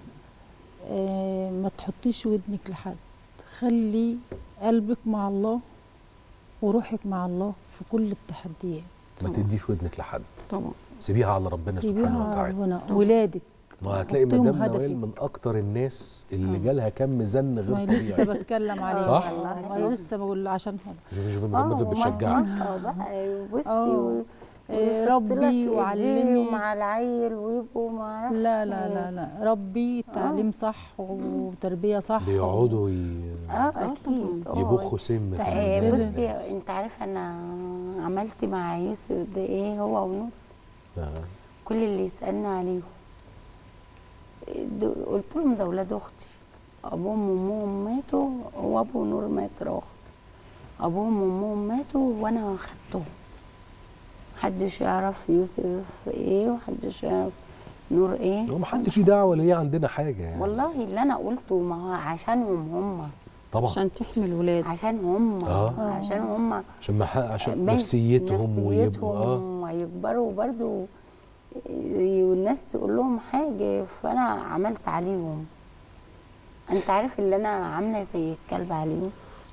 Speaker 3: آه ما تحطيش ودنك لحد خلي قلبك مع الله وروحك مع الله في كل التحديات
Speaker 1: ما
Speaker 2: طبعا.
Speaker 1: تديش ودنك لحد
Speaker 2: طبعا
Speaker 1: سيبيها على ربنا
Speaker 3: سيبيها
Speaker 1: سبحانه
Speaker 3: على
Speaker 1: وتعالى
Speaker 3: ربنا ولادك
Speaker 1: ما هتلاقي
Speaker 3: حطيهم
Speaker 1: مدام
Speaker 3: هدفك.
Speaker 1: نوال من اكتر الناس اللي
Speaker 2: آه.
Speaker 1: جالها كم زن
Speaker 3: ما
Speaker 1: غير
Speaker 3: لسه
Speaker 1: طبيعي
Speaker 3: بتكلم عليه
Speaker 1: صح؟
Speaker 3: ما أنا لسه بقول عشان هذا
Speaker 1: شوفي شوفي
Speaker 4: اه
Speaker 1: مدام نوال بتشجعك
Speaker 4: ومصمصة بقى بصي
Speaker 3: آه.
Speaker 4: و-
Speaker 3: إيه،
Speaker 4: ويحط
Speaker 3: ربي
Speaker 4: لك إيديه
Speaker 3: وعلمي.
Speaker 4: مع العيل ويبقوا ما اعرفش
Speaker 3: لا لا لا لا ربي تعليم صح وتربيه صح
Speaker 1: بيقعدوا ي...
Speaker 4: اه اكيد آه.
Speaker 1: يبخوا سم في
Speaker 4: آه،
Speaker 1: الناس.
Speaker 4: بصي انت عارفه انا عملت مع يوسف ده ايه هو ونور
Speaker 1: آه.
Speaker 4: كل اللي يسالني عليه د- قلت لهم ده ولاد اختي ابوهم وامهم ماتوا وابو نور مات راح ابوهم وامهم ماتوا وانا خدتهم محدش يعرف يوسف ايه ومحدش يعرف نور ايه
Speaker 1: هو محدش ليه دعوه ليه عندنا حاجه يعني
Speaker 4: والله اللي انا قلته ما هو عشانهم هم
Speaker 1: طبعا
Speaker 2: عشان تحمي الولاد
Speaker 4: عشان هم
Speaker 1: آه.
Speaker 4: عشان هم
Speaker 1: عشان مح... عشان
Speaker 4: بس
Speaker 1: نفسيتهم ويبقوا
Speaker 4: نفسيتهم
Speaker 1: اه
Speaker 4: ويكبروا برضو ي- والناس تقول لهم حاجة فأنا عملت عليهم أنت عارف اللي أنا عاملة زي الكلب عليهم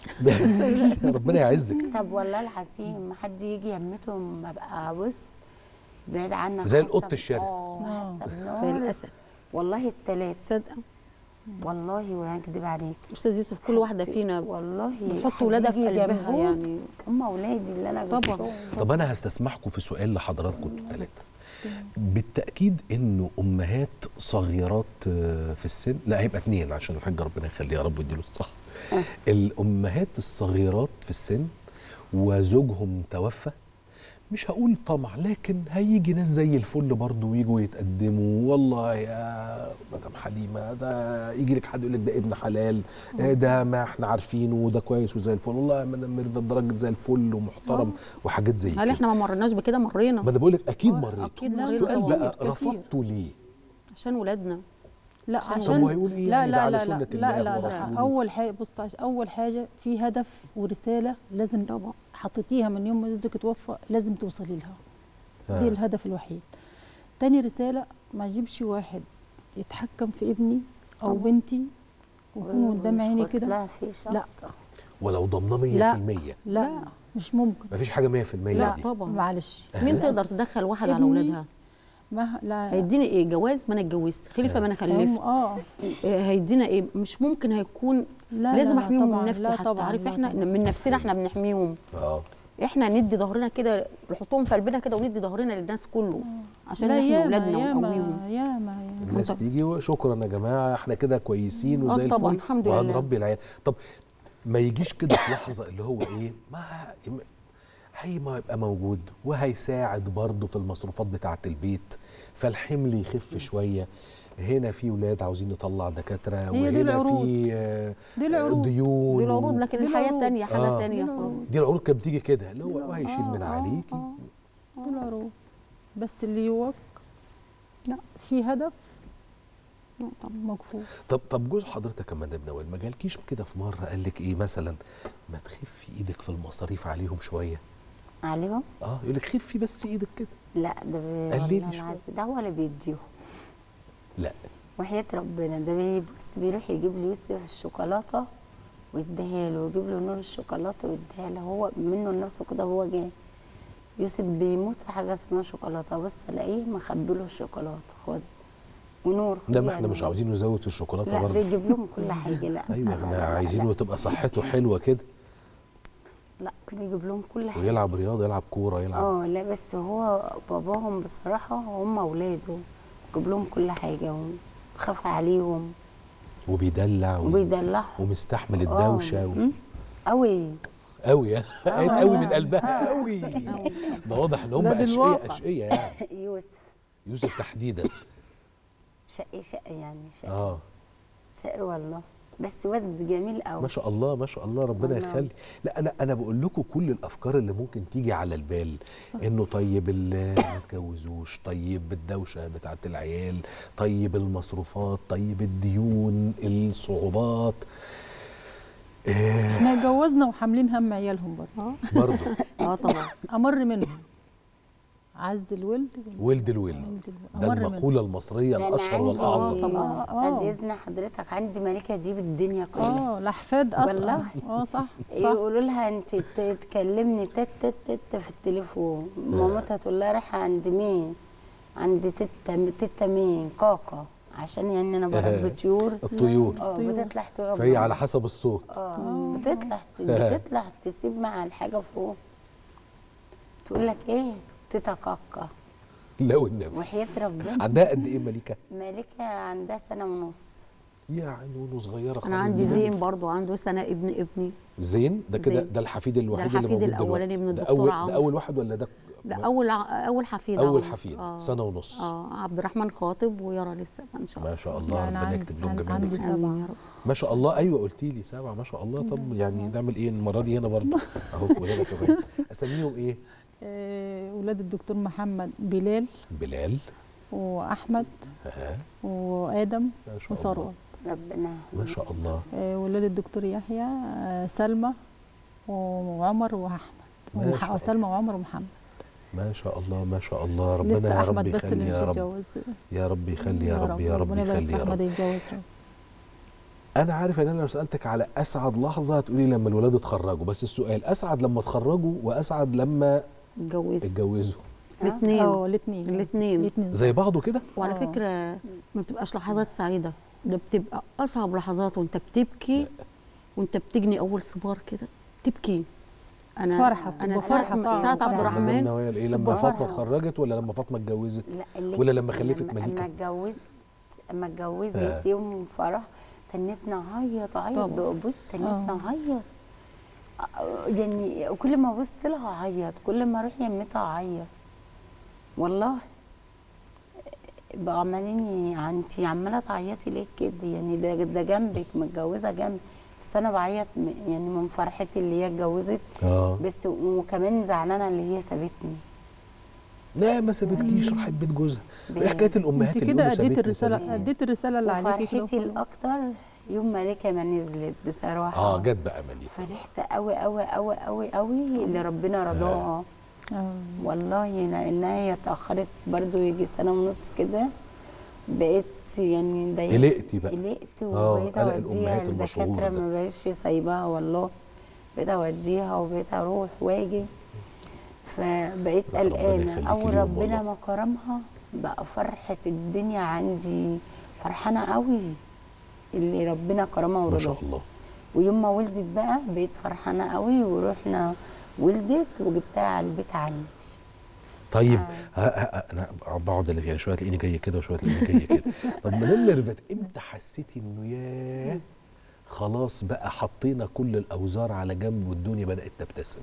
Speaker 1: ربنا يعزك
Speaker 4: طب والله العظيم ما حد يجي يمتهم أبقى بص بعيد عنك
Speaker 1: زي
Speaker 4: حاسة
Speaker 1: القط
Speaker 4: ب-
Speaker 1: الشرس.
Speaker 4: آه، حاسة
Speaker 2: زي
Speaker 4: بنار.
Speaker 2: الاسد
Speaker 4: والله التلات
Speaker 2: صدقه
Speaker 4: والله ولا أكدب عليك
Speaker 2: استاذ يوسف كل واحده فينا
Speaker 4: والله
Speaker 2: بتحط
Speaker 4: حد
Speaker 2: ولادها في
Speaker 4: يجي
Speaker 2: قلبها
Speaker 4: جنبهم.
Speaker 2: يعني
Speaker 4: هم أولادي اللي أنا
Speaker 2: طبعا.
Speaker 4: جبتهم.
Speaker 1: طب انا هستسمحكم في سؤال لحضراتكم انتوا ثلاثه بالتاكيد انه امهات صغيرات آه، في السن لا هيبقى اتنين عشان الحاج ربنا يخليه يا رب ويديله الصحه
Speaker 4: آه.
Speaker 1: الامهات الصغيرات في السن وزوجهم توفى مش هقول طمع لكن هيجي ناس زي الفل برضه ويجوا يتقدموا والله يا مدام حليمه ده يجي لك حد يقول لك ده ابن حلال آه، ده ما احنا عارفينه وده كويس وزي الفل والله يا مدام ميرفت ده راجل زي الفل ومحترم وحاجات زي
Speaker 2: هل
Speaker 1: كده
Speaker 2: احنا ما مرناش بكده مرينا
Speaker 1: ما انا بقول لك اكيد
Speaker 2: آه،
Speaker 1: مريتوا
Speaker 2: أكيد مرينا
Speaker 1: السؤال
Speaker 2: طبعاً.
Speaker 1: بقى
Speaker 3: كتير.
Speaker 1: رفضتوا ليه؟
Speaker 2: عشان ولادنا
Speaker 3: لا
Speaker 2: عشان-
Speaker 3: عشان
Speaker 1: طب وهيقول ايه
Speaker 3: لا
Speaker 1: يعني ده
Speaker 3: لا
Speaker 1: على
Speaker 3: لا
Speaker 1: سنة
Speaker 3: لا
Speaker 1: الله
Speaker 3: لا لا,
Speaker 1: ورسوله؟
Speaker 3: لا اول حاجه بص عش- اول حاجه في هدف ورساله لازم
Speaker 2: طبعا
Speaker 3: حطيتيها من يوم ما جوزك توفى لازم توصلي لها
Speaker 1: آه.
Speaker 3: دي الهدف الوحيد تاني رساله ما اجيبش واحد يتحكم في ابني او
Speaker 2: طبعا.
Speaker 3: بنتي ويكون قدام عيني
Speaker 4: ويشخط
Speaker 3: كده
Speaker 4: لها في شخط.
Speaker 3: لا.
Speaker 1: ولو ضمناه 100%
Speaker 3: لا.
Speaker 1: لا.
Speaker 3: لا مش ممكن
Speaker 1: مفيش حاجه 100%
Speaker 2: لا
Speaker 1: دي
Speaker 2: طبعا
Speaker 3: معلش
Speaker 2: مين تقدر تدخل واحد على
Speaker 3: ابني
Speaker 2: اولادها
Speaker 3: ما لا
Speaker 2: هيديني ايه جواز ما انا اتجوزت خلفه ما انا
Speaker 3: هم-
Speaker 2: خلفت
Speaker 3: اه
Speaker 2: إيه هيدينا ايه مش ممكن هيكون
Speaker 3: لا
Speaker 2: لازم
Speaker 3: لا لا
Speaker 2: احميهم
Speaker 3: طبعاً،
Speaker 2: من نفسي
Speaker 3: لا
Speaker 2: حتى
Speaker 3: طبعاً،
Speaker 2: عارف
Speaker 3: لا
Speaker 2: احنا
Speaker 3: طبعاً.
Speaker 2: من نفسنا احنا بنحميهم
Speaker 1: اه
Speaker 2: احنا ندي ظهرنا كده نحطهم في قلبنا كده وندي ظهرنا للناس كله عشان
Speaker 3: لا
Speaker 2: نحمي
Speaker 3: ياما
Speaker 2: اولادنا ونقويهم
Speaker 3: ياما ياما ياما
Speaker 1: الناس
Speaker 2: طب-
Speaker 1: تيجي وشكرا يا جماعه احنا كده كويسين
Speaker 2: آه
Speaker 1: وزي
Speaker 2: طبعاً،
Speaker 1: الفل
Speaker 2: الحمد لله.
Speaker 1: وهنربي العيال طب ما يجيش كده في لحظه اللي هو ايه ما هي ما يبقى موجود وهيساعد برضه في المصروفات بتاعه البيت فالحمل يخف شويه هنا في ولاد عاوزين نطلع دكاتره
Speaker 3: هي دي
Speaker 1: وهنا
Speaker 3: العروض.
Speaker 1: في آه،
Speaker 3: دي العروض.
Speaker 1: ديون
Speaker 2: دي العروض
Speaker 1: و-
Speaker 2: لكن
Speaker 3: دي
Speaker 2: الحياه
Speaker 3: العروض.
Speaker 2: التانيه حاجه
Speaker 1: آه.
Speaker 2: تانيه
Speaker 3: دي العروض.
Speaker 2: خالص
Speaker 1: دي العروض كانت بتيجي كده اللي هو هيشيل
Speaker 3: آه،
Speaker 1: من
Speaker 3: آه،
Speaker 1: عليكي
Speaker 3: آه. دي العروض بس اللي يوفق
Speaker 2: لا.
Speaker 3: في هدف
Speaker 2: لا طبعاً.
Speaker 3: مكفوف
Speaker 1: طب طب جوز حضرتك يا مدام نوال ما جالكيش كده في مره قال لك ايه مثلا ما تخفي ايدك في المصاريف عليهم شويه
Speaker 4: عليهم
Speaker 1: اه يقول لك خفي بس ايدك كده
Speaker 4: لا ده بي-
Speaker 1: قللي
Speaker 4: والله
Speaker 1: شوية.
Speaker 4: العظيم ده هو اللي بيديهم
Speaker 1: لا
Speaker 4: وحياة ربنا ده بي- بس بيروح يجيب لي يوسف الشوكولاتة ويديها له ويجيب له نور الشوكولاتة ويديها له هو منه لنفسه كده هو جاي يوسف بيموت في حاجة اسمها شوكولاتة بس الاقيه مخبي له الشوكولاتة خد ونور
Speaker 1: ده
Speaker 4: خدي
Speaker 1: ما
Speaker 4: يا
Speaker 1: احنا مش
Speaker 4: نور.
Speaker 1: عاوزين نزود في الشوكولاته
Speaker 4: لا
Speaker 1: برضه
Speaker 4: بيجيب لهم كل حاجة لا
Speaker 1: ايوه
Speaker 4: لا،
Speaker 1: احنا
Speaker 4: لا، لا،
Speaker 1: عايزينه
Speaker 4: لا.
Speaker 1: تبقى صحته حلوه كده
Speaker 4: لا بيجيب لهم كل حاجة
Speaker 1: ويلعب رياضه يلعب كوره يلعب
Speaker 4: اه لا بس هو باباهم بصراحة هم اولاده جيب لهم كل حاجة وخاف عليهم
Speaker 1: وبيدلع و...
Speaker 4: وبيدلعهم
Speaker 1: ومستحمل
Speaker 4: آه.
Speaker 1: الدوشه و...
Speaker 4: م? قوي
Speaker 1: قوي قايت
Speaker 4: آه.
Speaker 1: قوي من قلبها قوي ده واضح ان هم
Speaker 3: ده
Speaker 1: اشقياء
Speaker 3: بالواقع.
Speaker 1: اشقياء يعني
Speaker 4: يوسف
Speaker 1: يوسف تحديدا
Speaker 4: شقي شقي يعني شقي
Speaker 1: اه
Speaker 4: شقي والله بس واد جميل قوي
Speaker 1: ما شاء الله ما شاء الله ربنا
Speaker 4: والله.
Speaker 1: يخلي لا انا انا بقول لكم كل الافكار اللي ممكن تيجي على البال انه طيب اللي ما اتجوزوش طيب الدوشه بتاعت العيال طيب المصروفات طيب الديون الصعوبات إيه
Speaker 3: احنا اتجوزنا وحاملين هم عيالهم برضه
Speaker 1: برضه
Speaker 2: اه طبعا
Speaker 3: امر منهم عز الولد
Speaker 1: ولد الولد
Speaker 3: ولد الولد.
Speaker 1: ده
Speaker 3: امر منهم
Speaker 1: المقوله المصريه
Speaker 4: ده أنا
Speaker 1: الاشهر
Speaker 4: عندي-
Speaker 1: والاعظم
Speaker 3: طبعاً. آه.
Speaker 4: بعد اذن حضرتك عندي ملكه دي بالدنيا كلها
Speaker 3: اه الاحفاد اصلا
Speaker 4: والله.
Speaker 3: اه صح صح
Speaker 4: يقولوا لها انت ت- تكلمني تت تت تت في التليفون مامتها تقول لها رايحه عند مين عند تيتا تيتا مين كاكا عشان يعني انا بربي طيور
Speaker 1: الطيور
Speaker 4: اه
Speaker 3: طيور.
Speaker 4: بتطلع تقعد
Speaker 1: فهي على حسب الصوت
Speaker 4: اه بتطلع بتطلع تسيب مع الحاجه فوق تقول لك ايه تيتا كاكا
Speaker 1: لا والنبي
Speaker 4: وحياه ربنا
Speaker 1: عندها قد ايه ملكه؟
Speaker 4: ملكه عندها سنه ونص
Speaker 1: يعني ونو صغيره خالص
Speaker 2: انا عندي
Speaker 1: دي.
Speaker 2: زين برضو عنده سنه ابن ابني
Speaker 1: زين ده كده
Speaker 2: زين.
Speaker 1: ده الحفيد الوحيد اللي
Speaker 2: الحفيد
Speaker 1: موجود
Speaker 2: الأولاني
Speaker 1: دلوقتي.
Speaker 2: من
Speaker 1: ده
Speaker 2: الدكتور
Speaker 1: اول
Speaker 2: عمرو.
Speaker 1: ده اول واحد ولا ده
Speaker 2: لا اول ع- اول حفيد
Speaker 1: اول
Speaker 2: عمل.
Speaker 1: حفيد
Speaker 2: آه.
Speaker 1: سنه ونص
Speaker 2: اه عبد الرحمن خاطب ويرى لسه ان شاء الله
Speaker 1: ما شاء الله
Speaker 3: يعني
Speaker 1: ربنا
Speaker 3: عندي-
Speaker 1: يكتب لهم
Speaker 3: عندي-
Speaker 1: جميعا
Speaker 3: عندي
Speaker 1: الخير.
Speaker 2: آمين يا رب
Speaker 1: ما شاء الله ايوه قلت لي سبعه ما شاء الله طب يعني نعمل ايه المره دي هنا برضه اهو وهنا كمان اساميهم ايه
Speaker 3: آه، ولاد الدكتور محمد بلال
Speaker 1: بلال
Speaker 3: واحمد
Speaker 1: ها
Speaker 3: وادم
Speaker 1: ما شاء الله
Speaker 3: وثروت
Speaker 4: ربنا
Speaker 1: ما شاء الله
Speaker 3: آه، ولاد الدكتور يحيى آه، سلمى وعمر واحمد
Speaker 1: ما
Speaker 3: ومح-
Speaker 1: شاء الله.
Speaker 3: وسلمى وعمر ومحمد
Speaker 1: ما شاء الله ما شاء الله ربنا
Speaker 3: لسه
Speaker 1: يا رب
Speaker 3: احمد بس اللي
Speaker 1: يخلي
Speaker 3: مش
Speaker 1: يا رب
Speaker 3: اتجوز
Speaker 1: يا رب يخلي يا رب يا رب
Speaker 3: ربنا يبارك
Speaker 1: يخلي
Speaker 3: في
Speaker 1: يا
Speaker 3: احمد
Speaker 1: رب
Speaker 3: يتجوز يا رب.
Speaker 1: انا عارف ان انا لو سالتك على اسعد لحظه هتقولي لما الولاد اتخرجوا بس السؤال اسعد لما اتخرجوا واسعد لما
Speaker 2: اتجوزت
Speaker 1: اتجوزوا
Speaker 2: الاثنين
Speaker 3: اه الاثنين
Speaker 2: الاثنين
Speaker 3: الاثنين
Speaker 1: زي بعضه كده
Speaker 2: وعلى
Speaker 3: آه.
Speaker 2: فكره ما بتبقاش لحظات سعيده ده بتبقى اصعب لحظات وانت بتبكي وانت بتجني اول صبار كده تبكي انا
Speaker 3: فرحة،
Speaker 2: انا
Speaker 3: بتبقى
Speaker 2: ساعه
Speaker 3: فرحة صعبة
Speaker 2: ساعه عبد
Speaker 3: وفرحة.
Speaker 1: لما
Speaker 2: الرحمن
Speaker 1: النوايا ايه لما
Speaker 3: تبقى
Speaker 1: فاطمه
Speaker 3: فرحة.
Speaker 1: اتخرجت ولا لما فاطمه اتجوزت
Speaker 4: لا اللي
Speaker 1: ولا لما خلفت
Speaker 4: لما-
Speaker 1: مليكة؟
Speaker 4: اما اتجوزت اما اتجوزت
Speaker 1: آه.
Speaker 4: يوم فرح تنيت نعيط عيط
Speaker 2: طبعا.
Speaker 4: بص تنيت
Speaker 3: آه.
Speaker 4: نعيط آه، يعني كل ما ابص لها اعيط كل ما اروح يمتها اعيط والله بقى عمالين انتي عماله تعيطي ليه كده يعني ده ده جنبك متجوزه جنبي بس انا بعيط م- يعني من فرحتي اللي هي اتجوزت
Speaker 1: اه
Speaker 4: بس وكمان زعلانه اللي هي سابتني
Speaker 1: لا ما سابتكيش راحت بيت جوزها ايه حكايه الامهات
Speaker 3: انت
Speaker 1: اللي
Speaker 3: كده
Speaker 1: يقولوا
Speaker 3: اديت
Speaker 1: سابتني
Speaker 3: الرساله
Speaker 1: سابتني؟
Speaker 3: اديت الرساله اللي عليكي كده
Speaker 4: وفرحتي
Speaker 3: وخلاص.
Speaker 4: الاكتر يوم ملكه ما نزلت بصراحه
Speaker 1: اه جت بقى مليكه
Speaker 4: فرحت قوي قوي قوي قوي قوي اللي ربنا رضاها
Speaker 3: اه
Speaker 4: والله لانها هي اتاخرت برضو يجي سنه ونص كده بقيت يعني ضايقت
Speaker 1: قلقتي بقى
Speaker 4: قلقت
Speaker 1: آه،
Speaker 4: وبقيت
Speaker 1: قلق
Speaker 4: اوديها
Speaker 1: الأمهات المشهور
Speaker 4: الدكاتره
Speaker 1: ده.
Speaker 4: ما بقتش سايباها والله بقيت اوديها وبقيت اروح واجي فبقيت
Speaker 1: لا، ربنا
Speaker 4: قلقانه
Speaker 1: يخليكي
Speaker 4: او
Speaker 1: ليهم
Speaker 4: ربنا
Speaker 1: والله.
Speaker 4: ما كرمها بقى فرحه الدنيا عندي فرحانه قوي اللي ربنا كرمها
Speaker 1: ما شاء
Speaker 4: ورضاها
Speaker 1: الله
Speaker 4: ويوم ما ولدت بقى بقيت فرحانه قوي ورحنا ولدت وجبتها على البيت عندي
Speaker 1: طيب
Speaker 4: آه.
Speaker 1: ها ها انا بقعد ألف يعني شويه تلاقيني جايه كده وشويه تلاقيني جايه كده طب منال ميرفت امتى حسيتي انه ياه خلاص بقى حطينا كل الاوزار على جنب والدنيا بدات تبتسم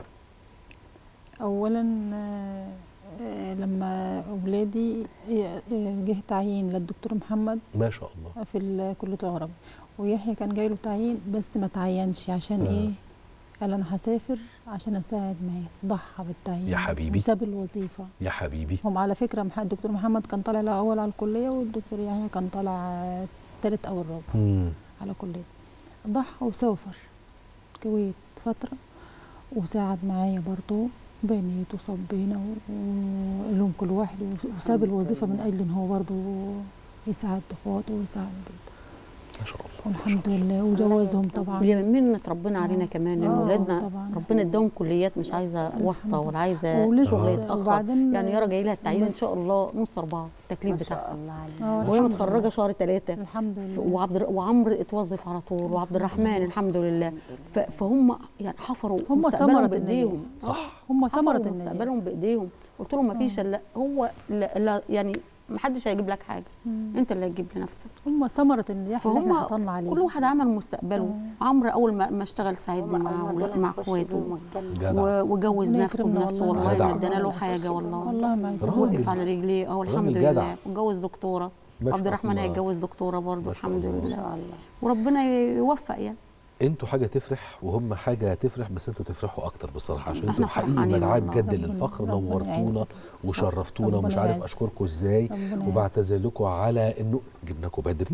Speaker 3: اولا آه، آه، لما اولادي آه، آه، جه تعيين للدكتور محمد
Speaker 1: ما شاء الله
Speaker 3: في ال- كليه العربي ويحيى كان جاي له تعيين بس ما تعينش عشان
Speaker 1: آه.
Speaker 3: ايه قال انا هسافر عشان اساعد معاه ضحى بالتعيين
Speaker 1: يا حبيبي.
Speaker 3: وساب الوظيفه
Speaker 1: يا حبيبي
Speaker 3: هم على فكره مح- الدكتور محمد كان طالع الاول على الكليه والدكتور يحيى كان طالع ثالث او الرابع
Speaker 1: مم.
Speaker 3: على كليه ضحى وسافر الكويت فتره وساعد معايا برضه بنيت وصبينا ولهم كل واحد وساب الوظيفه من اجل ان هو برضه يساعد اخواته ويساعد بيته
Speaker 1: ما شاء الله
Speaker 3: والحمد لله وجوازهم طبعا
Speaker 2: ولما منة ربنا علينا
Speaker 3: آه.
Speaker 2: كمان ان
Speaker 3: آه،
Speaker 2: ولادنا
Speaker 3: طبعا.
Speaker 2: ربنا اداهم كليات مش عايزه واسطه ولا عايزه
Speaker 3: ولسه
Speaker 2: شغل يتاخر
Speaker 3: وبعدين
Speaker 2: يعني يارا جاي لها التعيين ان
Speaker 3: بس-
Speaker 2: شاء الله نص اربعه
Speaker 4: ما
Speaker 2: التكليف
Speaker 4: شاء
Speaker 2: بتاعها
Speaker 4: الله
Speaker 3: آه،
Speaker 4: عليها
Speaker 2: وهي
Speaker 3: الحمد
Speaker 2: متخرجه
Speaker 3: لله.
Speaker 2: شهر ثلاثه
Speaker 3: الحمد
Speaker 2: ف-
Speaker 3: لله
Speaker 2: وعبد الر- وعمرو اتوظف على طول وعبد الرحمن الحمد لله ف- فهم يعني حفروا
Speaker 3: هم
Speaker 2: مستقبلهم
Speaker 3: ثمرة
Speaker 2: بايديهم
Speaker 3: النية.
Speaker 1: صح
Speaker 3: هم
Speaker 2: حفروا
Speaker 3: ثمره النية
Speaker 2: مستقبلهم بايديهم قلت لهم ما فيش الا هو لا, لا يعني ما حدش هيجيب لك حاجه
Speaker 3: مم.
Speaker 2: انت اللي هتجيب لنفسك
Speaker 3: هم ثمره النجاح اللي احنا حصلنا
Speaker 2: فهم
Speaker 3: عليه
Speaker 2: كل واحد عمل مستقبله عمرو اول ما ما اشتغل ساعدني معاه ولا- مع اخواته
Speaker 1: جدع
Speaker 2: و- وجوز
Speaker 3: ربنا
Speaker 2: نفسه
Speaker 3: يكرمنا
Speaker 2: بنفسه
Speaker 3: والله.
Speaker 2: والله
Speaker 1: جدع.
Speaker 2: ما ادانا له حاجه والله
Speaker 3: والله ما عايزة
Speaker 1: راجل.
Speaker 2: وقف على رجليه اه الحمد
Speaker 1: راجل جدع.
Speaker 2: لله وجوز دكتوره
Speaker 1: ما
Speaker 2: عبد
Speaker 1: شاء
Speaker 2: الرحمن
Speaker 1: الله.
Speaker 2: هيتجوز دكتوره برضه
Speaker 1: ما شاء
Speaker 2: الحمد
Speaker 1: الله.
Speaker 4: ان
Speaker 2: لله
Speaker 4: شاء الله
Speaker 2: وربنا يوفق يعني
Speaker 1: انتوا حاجه تفرح وهم حاجه تفرح بس انتوا تفرحوا اكتر بصراحه عشان
Speaker 2: احنا
Speaker 1: انتوا حقيقي
Speaker 2: فرحانين
Speaker 1: مدعاه
Speaker 2: والله.
Speaker 1: بجد
Speaker 3: ربنا-
Speaker 1: للفخر
Speaker 3: ربنا
Speaker 1: نورتونا
Speaker 3: يعزك.
Speaker 1: وشرفتونا
Speaker 3: ربنا
Speaker 1: ومش عارف
Speaker 3: يعزك.
Speaker 1: اشكركم ازاي
Speaker 3: ربنا يعزك.
Speaker 1: وبعتذر لكم على انه جبناكم بدري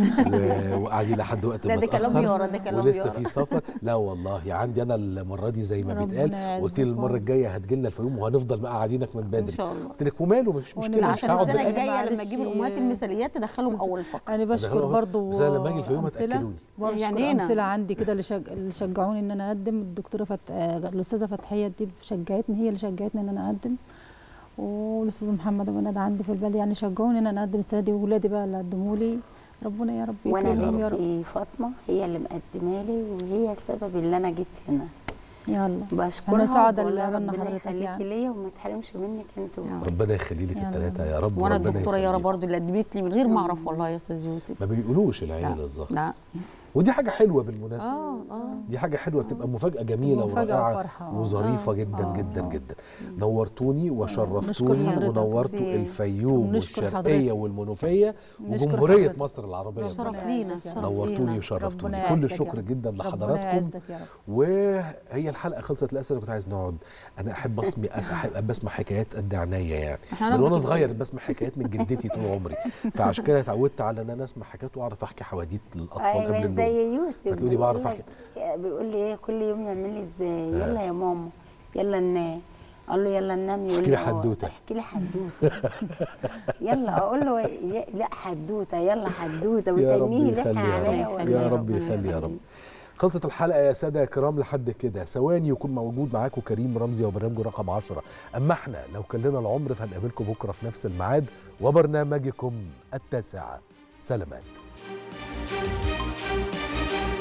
Speaker 1: و- وقاعدين لحد وقت
Speaker 2: لا، ده كلام
Speaker 1: متأخر
Speaker 2: يارا، ده كلام
Speaker 1: ولسه
Speaker 2: يارا.
Speaker 1: في سفر لا والله عندي انا المره دي زي ما
Speaker 3: ربنا
Speaker 1: بيتقال
Speaker 3: يعزك
Speaker 1: قلت لي المره
Speaker 3: والله.
Speaker 1: الجايه هتجي لنا الفيوم وهنفضل مقعدينك من بدري
Speaker 2: ان شاء الله
Speaker 1: قلت لك وماله مفيش مشكله مش
Speaker 2: عشان
Speaker 1: هقعد
Speaker 2: السنه
Speaker 1: بالآخر.
Speaker 2: الجايه لما
Speaker 3: معلش.
Speaker 2: تجيب الامهات المثاليات تدخلهم اول فقره
Speaker 3: انا بشكر
Speaker 1: دخلوا-
Speaker 3: برضو
Speaker 1: بس أنا لما أجي الفيوم
Speaker 3: أمثلة-
Speaker 1: هتأكلوني.
Speaker 3: بشكر
Speaker 2: يعني هنا.
Speaker 3: امثله عندي كده اللي, شج... اللي شجعوني ان انا اقدم الدكتوره فت... آه، الاستاذه فتحيه دي شجعتني هي اللي شجعتني ان انا اقدم والاستاذ محمد ابو ندى عندي في البلد يعني شجعوني ان انا اقدم السنه دي واولادي بقى اللي قدموا لي ربنا يا رب
Speaker 4: وانا
Speaker 3: يكرمهم يا رب
Speaker 4: بنتي فاطمه هي اللي مقدمه لي وهي السبب اللي انا جيت هنا
Speaker 3: يلا
Speaker 4: بشكرها
Speaker 3: سعداء
Speaker 4: وبقول لها
Speaker 3: اللي قابلنا
Speaker 4: ربنا
Speaker 3: حضرتك
Speaker 4: يخليكي
Speaker 3: يعني.
Speaker 4: ليا وما تحرمش منك انت
Speaker 2: يا
Speaker 1: ربنا يخلي لك
Speaker 3: يلا.
Speaker 1: الثلاثه يا رب
Speaker 2: وانا
Speaker 1: وربنا
Speaker 2: الدكتوره يارا
Speaker 1: يخليك.
Speaker 2: برضو اللي قدمت لي من غير ما اعرف والله يا استاذ يوسف
Speaker 1: ما بيقولوش العيله الظاهر
Speaker 2: لا
Speaker 1: ودي حاجه حلوه بالمناسبه
Speaker 2: اه اه
Speaker 1: دي حاجه حلوه بتبقى مفاجاه جميله
Speaker 3: مفاجأة
Speaker 1: ورائعه
Speaker 3: وفرحة، آه.
Speaker 1: وظريفه
Speaker 2: آه.
Speaker 1: جدا
Speaker 3: آه.
Speaker 1: جدا
Speaker 3: آه.
Speaker 1: جدا نورتوني وشرفتوني
Speaker 3: نشكر حضرتك.
Speaker 1: ونورتوا
Speaker 4: إزاي؟
Speaker 1: الفيوم
Speaker 3: ونشكر
Speaker 1: والشرقيه
Speaker 3: حضرتك.
Speaker 1: والمنوفيه
Speaker 3: نشكر
Speaker 1: وجمهوريه
Speaker 3: حضرتك.
Speaker 1: مصر العربيه
Speaker 3: ربنا
Speaker 2: شرف
Speaker 1: كلها.
Speaker 2: لينا
Speaker 3: يعزك يا
Speaker 2: شرف
Speaker 3: رب.
Speaker 1: نورتوني
Speaker 2: لينا
Speaker 1: وشرفتوني
Speaker 3: ربنا
Speaker 1: كل
Speaker 3: يعزك
Speaker 1: الشكر
Speaker 3: يا رب.
Speaker 1: جدا
Speaker 3: ربنا
Speaker 1: لحضراتكم
Speaker 3: يعزك يا رب
Speaker 1: وهي الحلقه خلصت للاسف أنا كنت عايز نقعد انا احب اسمي أس- احب بسمع حكايات قد عينيا يعني
Speaker 2: احنا
Speaker 1: من وانا
Speaker 2: هنعمل
Speaker 1: صغير بسمع حكايات من جدتي طول عمري فعشان كده اتعودت على ان انا اسمع حكايات واعرف احكي حواديت للاطفال قبل
Speaker 4: ايوه
Speaker 1: النوم
Speaker 4: زي يوسف
Speaker 1: فتقولي
Speaker 4: بيقول
Speaker 1: بعرف
Speaker 4: لك- بيقول لي ايه كل يوم يعمل لي ازاي يلا يا ماما يلا ننام اقول له يلا ننام يقول
Speaker 1: احكي لي
Speaker 4: آه.
Speaker 1: حدوتة.
Speaker 4: احكي لي حدوته يلا اقول له ي- لا حدوته يلا حدوته
Speaker 1: يا رب
Speaker 4: وتنيه
Speaker 1: يخلي
Speaker 4: لحق
Speaker 1: يا
Speaker 4: عليا
Speaker 1: رب
Speaker 4: ولا
Speaker 1: يا
Speaker 4: إيه؟
Speaker 1: رب يخلي يا رب خلصت الحلقه يا ساده يا كرام لحد كده ثواني يكون موجود معاكم كريم رمزي وبرنامجه رقم 10 اما احنا لو كان لنا العمر فهنقابلكم بكره في نفس الميعاد وبرنامجكم التاسعه سلامات